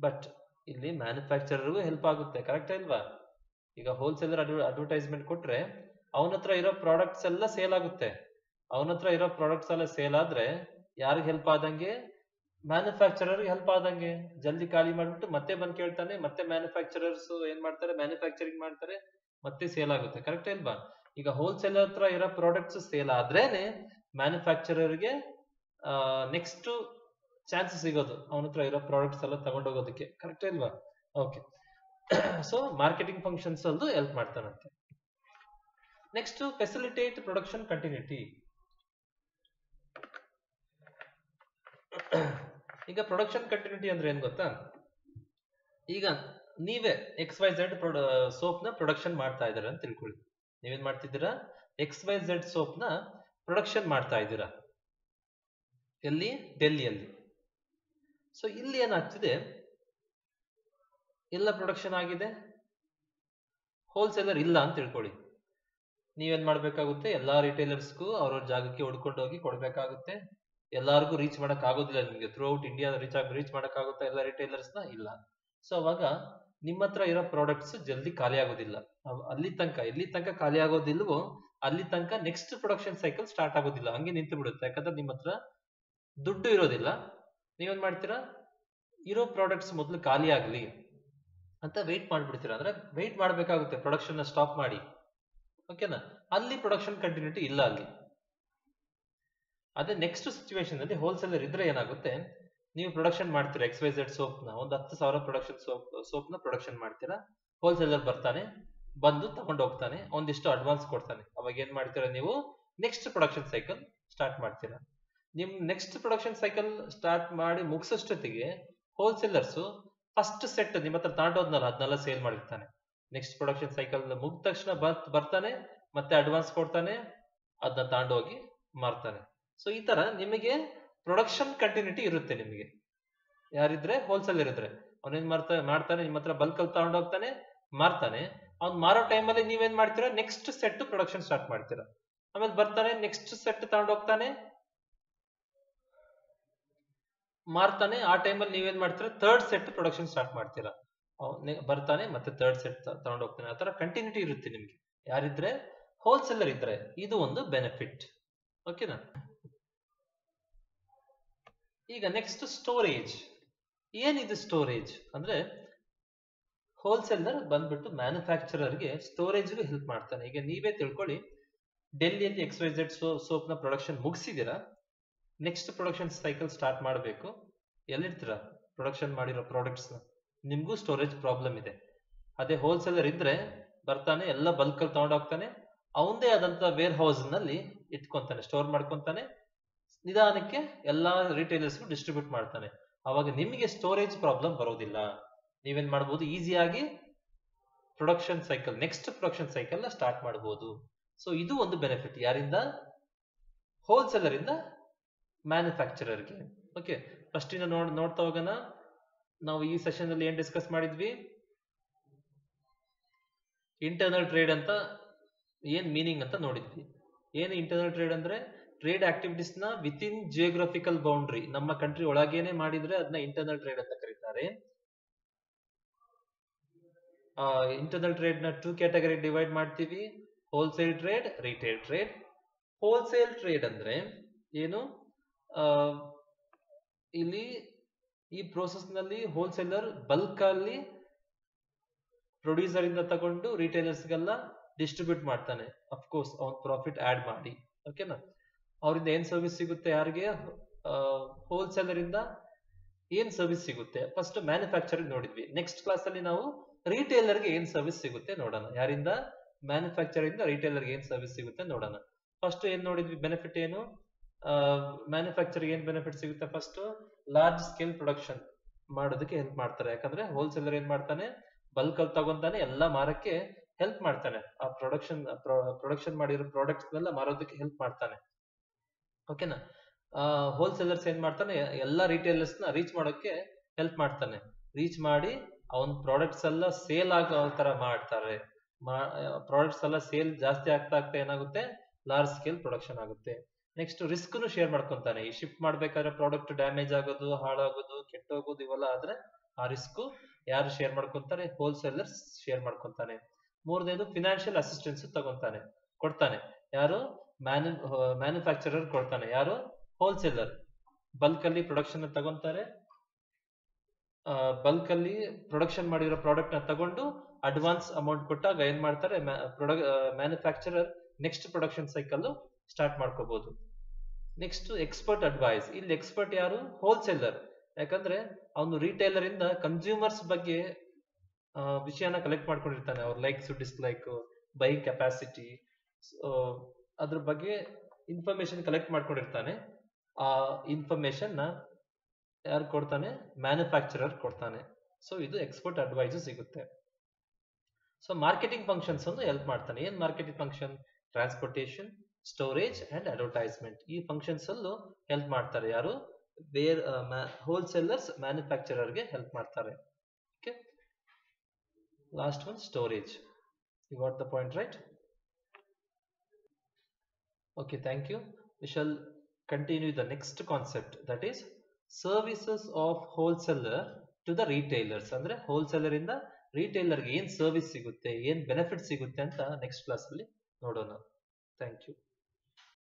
ಬಟ್ ಇಲ್ಲಿ ಮ್ಯಾನುಫ್ಯಾಕ್ಚರರ್ಗೂ ಹೆಲ್ಪ್ ಆಗುತ್ತೆ ಕರೆಕ್ಟ್ ಇಲ್ವಾ ಈಗ ಹೋಲ್ಸೇಲರ್ ಅಡ್ವರ್ಟೈಸ್ಮೆಂಟ್ ಕೊಟ್ರೆ ಅವನ ಹತ್ರ ಇರೋ ಪ್ರಾಡಕ್ಟ್ಸ್ ಎಲ್ಲ ಸೇಲ್ ಆಗುತ್ತೆ ಅವನ ಹತ್ರ ಇರೋ ಪ್ರಾಡಕ್ಟ್ಸ್ ಎಲ್ಲ ಸೇಲ್ ಆದ್ರೆ ಯಾರಿಗೆ ಹೆಲ್ಪ್ ಆದಂಗೆ ಮ್ಯಾನುಫ್ಯಾಕ್ಚರರ್ ಹೆಲ್ಪ್ ಆದಂಗೆ ಜಲ್ದಿ ಖಾಲಿ ಮಾಡ್ಬಿಟ್ಟು ಮತ್ತೆ ಬಂದ್ ಕೇಳ್ತಾನೆ ಮತ್ತೆ ಮ್ಯಾನುಫ್ಯಾಕ್ಚರರ್ಸ್ ಏನ್ ಮಾಡ್ತಾರೆ ಮ್ಯಾನುಫ್ಯಾಕ್ಚರಿಂಗ್ ಮಾಡ್ತಾರೆ ಮತ್ತೆ ಸೇಲ್ ಆಗುತ್ತೆ ಕರೆಕ್ಟ್ ಇಲ್ವಾ ಈಗ ಹೋಲ್ಸೇಲರ್ ಹತ್ರ ಇರೋ ಪ್ರಾಡಕ್ಟ್ಸ್ ಸೇಲ್ ಆದ್ರೇನೆ ಮ್ಯಾನುಫ್ಯಾಕ್ಚರರ್ಗೆ ನೆಕ್ಸ್ಟ್ ಚಾನ್ಸ್ ಸಿಗೋದು ಅವನ ಹತ್ರ ಇರೋ ಪ್ರಾಡಕ್ಟ್ಸ್ ಎಲ್ಲ ತಗೊಂಡೋಗೋದಕ್ಕೆ ಕರೆಕ್ಟ್ ಇಲ್ವಾ ಓಕೆ ಸೊ ಮಾರ್ಕೆಟಿಂಗ್ ಫಂಕ್ಷನ್ಸ್ ಅಲ್ಲೂ ಹೆಲ್ಪ್ ಮಾಡ್ತಾನಂತೆ ನೆಕ್ಸ್ಟ್ ಫೆಸಿಲಿಟೇಟ್ ಪ್ರೊಡಕ್ಷನ್ ಕಂಟಿನ್ಯೂಟಿ ಈಗ ಪ್ರೊಡಕ್ಷನ್ ಕಂಟಿನ್ಯೂಟಿ ಅಂದ್ರೆ ಏನ್ ಗೊತ್ತಾ ಈಗ ನೀವೇ ಎಕ್ಸ್ ವೈ ಝೆಡ್ ಸೋಪ್ ನ ಪ್ರೊಡಕ್ಷನ್ ಮಾಡ್ತಾ ಇದ್ದೀರಾ ಅಂತ ತಿಳ್ಕೊಳ್ಳಿ ನೀವೇನ್ ಮಾಡ್ತಿದ್ದೀರಾ ಎಕ್ಸ್ ವೈ ಝೆಡ್ ಸೋಪ್ ನ ಪ್ರೊಡಕ್ಷನ್ ಮಾಡ್ತಾ ಇದ್ದೀರಾ ಎಲ್ಲಿ ಡೆಲ್ಲಿಯಲ್ಲಿ ಸೊ ಇಲ್ಲಿ ಏನಾಗ್ತಿದೆ ಎಲ್ಲ ಪ್ರೊಡಕ್ಷನ್ ಆಗಿದೆ ಹೋಲ್ಸೇಲರ್ ಇಲ್ಲ ಅಂತ ತಿಳ್ಕೊಳ್ಳಿ ನೀವೇನ್ ಮಾಡ್ಬೇಕಾಗುತ್ತೆ ಎಲ್ಲಾ ರಿಟೇಲರ್ಸ್ಗೂ ಅವ್ರವ್ರ ಜಾಗಕ್ಕೆ ಹುಡ್ಕೊಂಡು ಹೋಗಿ ಕೊಡ್ಬೇಕಾಗುತ್ತೆ ಎಲ್ಲಾರ್ಗು ರೀಚ್ ಮಾಡಕ್ ಆಗೋದಿಲ್ಲ ನಿಮ್ಗೆ ಥ್ರೂ ಔಟ್ ಇಂಡಿಯಾ ರೀಚ್ ಆಗಿ ರೀಚ್ ಮಾಡಕ್ ಆಗುತ್ತಾ ಎಲ್ಲ ರಿಟೇಲರ್ಸ್ ನ ಇಲ್ಲ ಸೊ ಅವಾಗ ನಿಮ್ಮ ಹತ್ರ ಇರೋ ಪ್ರಾಡಕ್ಟ್ಸ್ ಜಲ್ದಿ ಖಾಲಿ ಆಗೋದಿಲ್ಲ ಅವ್- ಅಲ್ಲಿ ತನಕ ಎಲ್ಲಿ ತನಕ ಖಾಲಿ ಆಗೋದಿಲ್ವೋ ಅಲ್ಲಿ ತನಕ ನೆಕ್ಸ್ಟ್ ಪ್ರೊಡಕ್ಷನ್ ಸೈಕಲ್ ಸ್ಟಾರ್ಟ್ ಆಗೋದಿಲ್ಲ ಹಂಗೆ ನಿಂತು ಬಿಡುತ್ತೆ ಯಾಕಂದ್ರೆ ನಿಮ್ಮ ಹತ್ರ ದುಡ್ಡು ಇರೋದಿಲ್ಲ ನೀವೇನ್ ಮಾಡ್ತೀರಾ ಇರೋ ಪ್ರಾಡಕ್ಟ್ಸ್ ಮೊದಲು ಖಾಲಿ ಆಗ್ಲಿ ಅಂತ ವೆಯ್ಟ್ ಮಾಡ್ಬಿಡ್ತೀರಾ ಅಂದ್ರೆ ವೆಯ್ಟ್ ಮಾಡ್ಬೇಕಾಗುತ್ತೆ ಪ್ರೊಡಕ್ಷನ್ ನ ಸ್ಟಾಪ್ ಮಾಡಿ ಓಕೆನಾ ಅಲ್ಲಿ ಪ್ರೊಡಕ್ಷನ್ ಕಂಟಿನ್ಯೂಟಿ ಇಲ್ಲ ಅಲ್ಲಿ ಅದೇ ನೆಕ್ಸ್ಟ್ ಸಿಚುವೇಶನ್ ಅಲ್ಲಿ ಹೋಲ್ಸೇಲರ್ ಇದ್ರೆ ಏನಾಗುತ್ತೆ ನೀವು ಪ್ರೊಡಕ್ಷನ್ ಮಾಡ್ತೀರಾ ಎಕ್ಸ್ ವೈ ಝೆಡ್ ಸೋಪ್ ನ ಒಂದು ಹತ್ತು ಸಾವಿರ ಪ್ರೊಡಕ್ಷನ್ ಸೋಪ್ ಸೋಪ್ ನ ಪ್ರೊಡಕ್ಷನ್ ಮಾಡ್ತೀರಾ ಹೋಲ್ಸೇಲರ್ ಬರ್ತಾನೆ ಬಂದು ತಗೊಂಡು ಹೋಗ್ತಾನೆ ಒಂದಿಷ್ಟು ಅಡ್ವಾನ್ಸ್ ಕೊಡ್ತಾನೆ ಅವಾಗ ಏನ್ ಮಾಡ್ತೀರಾ ನೀವು ನೆಕ್ಸ್ಟ್ ಪ್ರೊಡಕ್ಷನ್ ಸೈಕಲ್ ಸ್ಟಾರ್ಟ್ ಮಾಡ್ತೀರಾ ನಿಮ್ ನೆಕ್ಸ್ಟ್ ಪ್ರೊಡಕ್ಷನ್ ಸೈಕಲ್ ಸ್ಟಾರ್ಟ್ ಮಾಡಿ ಮುಗಿಸೋಷ್ಟೊತ್ತಿಗೆ ಹೋಲ್ಸೇಲರ್ಸ್ ಫಸ್ಟ್ ಸೆಟ್ ನಿಮ್ಮ ಹತ್ರ ತಾಂಡೋದ್ನಲ್ಲ ಅದನ್ನೆಲ್ಲ ಸೇಲ್ ಮಾಡಿರ್ತಾನೆ ನೆಕ್ಸ್ಟ್ ಪ್ರೊಡಕ್ಷನ್ ಸೈಕಲ್ ಮುಗಿದ ತಕ್ಷಣ ಬರ್ತ್ ಬರ್ತಾನೆ ಮತ್ತೆ ಅಡ್ವಾನ್ಸ್ ಕೊಡ್ತಾನೆ ಅದನ್ನ ತಾಂಡೋಗಿ ಮಾರ್ತಾನೆ ಸೊ ಈ ತರ ನಿಮಗೆ ಪ್ರೊಡಕ್ಷನ್ ಕಂಟಿನ್ಯೂಟಿ ಇರುತ್ತೆ ನಿಮಗೆ ಯಾರಿದ್ರೆ ಹೋಲ್ಸೇಲರ್ ಇದ್ರೆ ಅವನೇನ್ ಮಾಡ್ತಾ ಮಾಡ್ತಾನೆ ನಿಮ್ಮ ಹತ್ರ ಬಲ್ಕ್ ಅಲ್ಲಿ ತಗೊಂಡೋಗ್ತಾನೆ ಮಾರ್ತಾನೆ ಅವ್ನ್ ಮಾರೋ ಟೈಮಲ್ಲಿ ನೀವೇನ್ ಮಾಡ್ತೀರಾ ನೆಕ್ಸ್ಟ್ ಸೆಟ್ ಪ್ರೊಡಕ್ಷನ್ ಸ್ಟಾರ್ಟ್ ಮಾಡ್ತೀರಾ ಆಮೇಲೆ ಬರ್ತಾನೆ ನೆಕ್ಸ್ಟ್ ಸೆಟ್ ತಗೊಂಡೋಗ್ತಾನೆ ಮಾರ್ತಾನೆ ಆ ಟೈಮಲ್ಲಿ ನೀವೇನ್ ಮಾಡ್ತೀರಾ ಥರ್ಡ್ ಸೆಟ್ ಪ್ರೊಡಕ್ಷನ್ ಸ್ಟಾರ್ಟ್ ಮಾಡ್ತೀರಾ ಅವ್ನೆ ಬರ್ತಾನೆ ಮತ್ತೆ ಥರ್ಡ್ ಸೆಟ್ ತಗೊಂಡು ಹೋಗ್ತಾನೆ ಆ ತರ ಕಂಟಿನ್ಯೂಟಿ ಇರುತ್ತೆ ನಿಮ್ಗೆ ಯಾರಿದ್ರೆ ಹೋಲ್ಸೇಲರ್ ಇದ್ರೆ ಇದು ಒಂದು ಬೆನಿಫಿಟ್ ಓಕೆನಾ ಈಗ ನೆಕ್ಸ್ಟ್ ಸ್ಟೋರೇಜ್ ಏನಿದು ಸ್ಟೋರೇಜ್ ಅಂದ್ರೆ ಹೋಲ್ಸೇಲರ್ ಬಂದ್ಬಿಟ್ಟು ಮ್ಯಾನುಫ್ಯಾಕ್ಚರರ್ಗೆ ಸ್ಟೋರೇಜ್ಗೂ ಹೆಲ್ಪ್ ಮಾಡ್ತಾನೆ ಈಗ ನೀವೇ ತಿಳ್ಕೊಳ್ಳಿ ಡೆಲ್ಲಿಯಲ್ಲಿ ಎಕ್ಸ್ ವೈ ಝೆಡ್ ಸೋಪ್ ನ ಪ್ರೊಡಕ್ಷನ್ ಮುಗಿಸಿದೀರಾ ನೆಕ್ಸ್ಟ್ ಪ್ರೊಡಕ್ಷನ್ ಸೈಕಲ್ ಸ್ಟಾರ್ಟ್ ಮಾಡಬೇಕು ಎಲ್ಲಿರ್ತೀರಾ ಪ್ರೊಡಕ್ಷನ್ ಮಾಡಿರೋ ಪ್ರಾಡಕ್ಟ್ಸ್ ನಿಮ್ಗೂ ಸ್ಟೋರೇಜ್ ಪ್ರಾಬ್ಲಮ್ ಇದೆ ಅದೇ ಹೋಲ್ಸೇಲರ್ ಇದ್ರೆ ಬರ್ತಾನೆ ಎಲ್ಲ ಬಲ್ಕ್ ಅಲ್ಲಿ ತಗೊಂಡೋಗ್ತಾನೆ ಅವಂದೇ ಆದಂತ ವೇರ್ ಹೌಸ್ ನಲ್ಲಿ ಇಟ್ಕೊಂತಾನೆ ಸ್ಟೋರ್ ಮಾಡ್ಕೊಂತಾನೆ ನಿಧಾನಕ್ಕೆ ಎಲ್ಲಾ ರಿಟೇಲರ್ಸ್ಗೂ ಡಿಸ್ಟ್ರಿಬ್ಯೂಟ್ ಮಾಡ್ತಾನೆ ಅವಾಗ ನಿಮಗೆ ಸ್ಟೋರೇಜ್ ಪ್ರಾಬ್ಲಮ್ ಬರೋದಿಲ್ಲ ನೀವೇನ್ ಮಾಡ್ಬೋದು ಈಸಿಯಾಗಿ production cycle next production cycle ನ ಸ್ಟಾರ್ಟ್ ಮಾಡಬಹುದು ಸೊ ಇದು ಒಂದು ಬೆನಿಫಿಟ್ ಯಾರಿಂದ ಹೋಲ್ಸೇಲರ್ ಇಂದ ಮ್ಯಾನುಫ್ಯಾಕ್ಚರರ್ಗೆ ಓಕೆ ಫಸ್ಟ್ ಇಂದ ನೋಡ್ ನೋಡ್ತಾ ಹೋಗೋಣ ನಾವು ಈ ಸೆಷನ್ ಅಲ್ಲಿ ಏನ್ ಡಿಸ್ಕಸ್ ಮಾಡಿದ್ವಿ ಇಂಟರ್ನಲ್ ಟ್ರೇಡ್ ಅಂತ ಏನ್ ಮೀನಿಂಗ್ ಅಂತ ನೋಡಿದ್ವಿ ಏನು ಇಂಟರ್ನಲ್ ಟ್ರೇಡ್ ಅಂದ್ರೆ ಟ್ರೇಡ್ ಆಕ್ಟಿವಿಟೀಸ್ ನ ವಿತ್ ಇನ್ ಜಿಯೋಗ್ರಫಿಕಲ್ ಬೌಂಡ್ರಿ ನಮ್ಮ ಕಂಟ್ರಿ ಒಳಗೇನೆ ಮಾಡಿದ್ರೆ ಅದನ್ನ ಇಂಟರ್ನಲ್ ಟ್ರೇಡ್ ಅಂತ ಕರೀತಾರೆ ಇಂಟರ್ನಲ್ ಟ್ರೇಡ್ ನ ಟೂ ಕ್ಯಾಟಗರಿ ಡಿವೈಡ್ ಮಾಡ್ತೀವಿ wholesale trade retail trade wholesale trade ಅಂದ್ರೆ ಏನು ಆ, ಇಲ್ಲಿ ಈ ಪ್ರೋಸೆಸ್ ನಲ್ಲಿ ಹೋಲ್ಸೇಲರ್ ಬಲ್ಕ್ ಅಲ್ಲಿ ಪ್ರೊಡ್ಯೂಸರ್ ಇಂದ ತಗೊಂಡು ರಿಟೇಲರ್ಸ್ ಗೆಲ್ಲ ಡಿಸ್ಟ್ರಿಬ್ಯೂಟ್ ಮಾಡ್ತಾನೆ ಅಫ್ಕೋರ್ಸ್ ಅವ್ನ್ ಪ್ರಾಫಿಟ್ ಆಡ್ ಮಾಡಿ ಓಕೆನಾ ಅವರಿಂದ ಏನ್ ಸರ್ವಿಸ್ ಸಿಗುತ್ತೆ ಯಾರಿಗೆ ಹೋಲ್ಸೇಲರ್ ಇಂದ ಏನ್ ಸರ್ವಿಸ್ ಸಿಗುತ್ತೆ ಫಸ್ಟ್ ಮ್ಯಾನುಫ್ಯಾಕ್ಚರಿಂಗ್ ನೋಡಿದ್ವಿ ನೆಕ್ಸ್ಟ್ ಕ್ಲಾಸ್ ಅಲ್ಲಿ ನಾವು retailer ಗೆ ಏನ್ ಸರ್ವಿಸ್ ಸಿಗುತ್ತೆ ನೋಡೋಣ ಯಾರಿಂದ ಮ್ಯಾನುಫ್ಯಾಕ್ಚರ್ ಇಂದ retailer ಗೆ ಏನ್ ಸರ್ವಿಸ್ ಸಿಗುತ್ತೆ ನೋಡೋಣ ಫಸ್ಟ್ ಏನ್ ನೋಡಿದ್ವಿ ಬೆನಿಫಿಟ್ ಏನು ಮ್ಯಾನುಫ್ಯಾಕ್ಚರ್ ಏನ್ ಬೆನಿಫಿಟ್ ಸಿಗುತ್ತೆ ಫಸ್ಟ್ ಲಾರ್ಜ್ ಸ್ಕೇಲ್ ಪ್ರೊಡಕ್ಷನ್ ಮಾಡೋದಕ್ಕೆ ಹೆಲ್ಪ್ ಮಾಡ್ತಾರೆ ಯಾಕಂದ್ರೆ ಹೋಲ್ಸೇಲರ್ ಏನ್ ಮಾಡ್ತಾನೆ ಬಲ್ಕ್ ಅಲ್ಲಿ ತಗೊಂತಾನೆ ಎಲ್ಲಾ ಮಾರಕ್ಕೆ ಹೆಲ್ಪ್ ಮಾಡ್ತಾನೆ ಆ ಪ್ರೊಡಕ್ಷನ್ ಪ್ರೊಡಕ್ಷನ್ ಮಾಡಿರೋ ಪ್ರಾಡಕ್ಟ್ಸ್ ನೆಲ್ಲ ಮಾರೋದಕ್ಕೆ ಹೆಲ್ಪ್ ಮಾಡ್ತಾನೆ ಓಕೆನಾ ಹೋಲ್ಸೇಲರ್ಸ್ ಏನ್ ಮಾಡ್ತಾನೆ ಎಲ್ಲಾ ರಿಟೇಲರ್ಸ್ ನ ರೀಚ್ ಮಾಡೋಕೆ ಹೆಲ್ಪ್ ಮಾಡ್ತಾನೆ ರೀಚ್ ಮಾಡಿ ಅವನ್ ಪ್ರಾಡಕ್ಟ್ಸ್ ಎಲ್ಲ ಸೇಲ್ ಆಗೋ ತರ ಮಾಡ್ತಾರೆ ಪ್ರಾಡಕ್ಟ್ಸ್ ಎಲ್ಲ ಸೇಲ್ ಜಾಸ್ತಿ ಆಗ್ತಾ ಆಗ್ತಾ ಏನಾಗುತ್ತೆ ಲಾರ್ಜ್ ಸ್ಕೇಲ್ ಪ್ರೊಡಕ್ಷನ್ ಆಗುತ್ತೆ ನೆಕ್ಸ್ಟ್ ರಿಸ್ಕ್ ಶೇರ್ ಮಾಡ್ಕೊಂತಾನೆ ಈ ಶಿಫ್ಟ್ ಮಾಡ್ಬೇಕಾದ್ರೆ ಪ್ರಾಡಕ್ಟ್ ಡ್ಯಾಮೇಜ್ ಆಗೋದು ಹಾಳಾಗೋದು ಕೆಟ್ಟೋಗೋದು ಇವೆಲ್ಲ ಆದ್ರೆ ಆ ರಿಸ್ಕ್ ಯಾರು ಶೇರ್ ಮಾಡ್ಕೊಂತಾರೆ ಹೋಲ್ಸೇಲರ್ಸ್ ಶೇರ್ ಮಾಡ್ಕೊಂತಾನೆ ಮೂರನೇದು ಫಿನಾನ್ಷಿಯಲ್ ಅಸಿಸ್ಟೆನ್ಸ್ ತಗೊಂತಾನೆ ಕೊಡ್ತಾನೆ ಯಾರು ಮ್ಯಾನು ಮ್ಯಾನುಫ್ಯಾಕ್ಚರರ್ ಕೊಡ್ತಾನೆ ಯಾರು ಹೋಲ್ಸೇಲರ್ ಬಲ್ಕ್ ಅಲ್ಲಿ ಪ್ರೊಡಕ್ಷನ್ ತಗೊಂತಾರೆ ಬಲ್ಕ್ ಅಲ್ಲಿ ಪ್ರೊಡಕ್ಷನ್ ಮಾಡಿರೋ ಪ್ರಾಡಕ್ಟ್ ನ ತಗೊಂಡು ಅಡ್ವಾನ್ಸ್ ಅಮೌಂಟ್ ಕೊಟ್ಟಾಗ ಏನ್ ಮಾಡ್ತಾರೆ manufacturer next production cycle start ಮಾಡ್ಕೋಬಹುದು ನೆಕ್ಸ್ಟ್ ಎಕ್ಸ್ಪರ್ಟ್ ಅಡ್ವೈಸ್ ಇಲ್ಲಿ ಎಕ್ಸ್ಪರ್ಟ್ ಯಾರು ಹೋಲ್ಸೇಲರ್ ಯಾಕಂದ್ರೆ ಅವನು ರಿಟೈಲರ್ ಇಂದ ಕನ್ಸ್ಯೂಮರ್ಸ್ ಬಗ್ಗೆ ವಿಷಯನ ಕಲೆಕ್ಟ್ ಮಾಡ್ಕೊಂಡಿರ್ತಾನೆ ಅವ್ರ ಲೈಕ್ಸ್ ಡಿಸ್ಲೈಕ್ ಬೈ ಕೆಪಾಸಿಟಿ ಅದ್ರ ಬಗ್ಗೆ ಇನ್ಫಾರ್ಮೇಶನ್ ಕಲೆಕ್ಟ್ ಮಾಡ್ಕೊಂಡಿರ್ತಾನೆ ಆ ಇನ್ಫಾರ್ಮೇಶನ್ ನ ಯಾರು ಕೊಡ್ತಾನೆ ಮ್ಯಾನುಫ್ಯಾಕ್ಚರರ್ ಕೊಡ್ತಾನೆ ಸೊ ಇದು ಎಕ್ಸ್ಪರ್ಟ್ ಅಡ್ವೈಸ್ ಸಿಗುತ್ತೆ ಸೊ ಮಾರ್ಕೆಟಿಂಗ್ ಫಂಕ್ಷನ್ಸ್ ಒಂದು ಹೆಲ್ಪ್ ಮಾಡ್ತಾನೆ ಏನ್ marketing function transportation storage and advertisement ಈ ಫಂಕ್ಷನ್ಸ್ ಅಲ್ಲೂ ಹೆಲ್ಪ್ ಮಾಡ್ತಾರೆ ಯಾರು ಬೇರ್ ಹೋಲ್ಸೇಲರ್ಸ್ ಮ್ಯಾನುಫ್ಯಾಕ್ಚರರ್ಗೆ ಹೆಲ್ಪ್ ಮಾಡ್ತಾರೆ okay last one storage you got the point right okay thank you we shall continue the next concept that is services of wholesaler to the retailers ಅಂದ್ರೆ wholesaler ಇಂದ ರಿಟೈಲರ್ಗೆ ಏನ್ ಸರ್ವಿಸ್ ಸಿಗುತ್ತೆ ಏನ್ ಬೆನಿಫಿಟ್ ಸಿಗುತ್ತೆ ಅಂತ ನೆಕ್ಸ್ಟ್ ಕ್ಲಾಸ್ ಅಲ್ಲಿ ನೋಡೋಣ ಥ್ಯಾಂಕ್ ಯು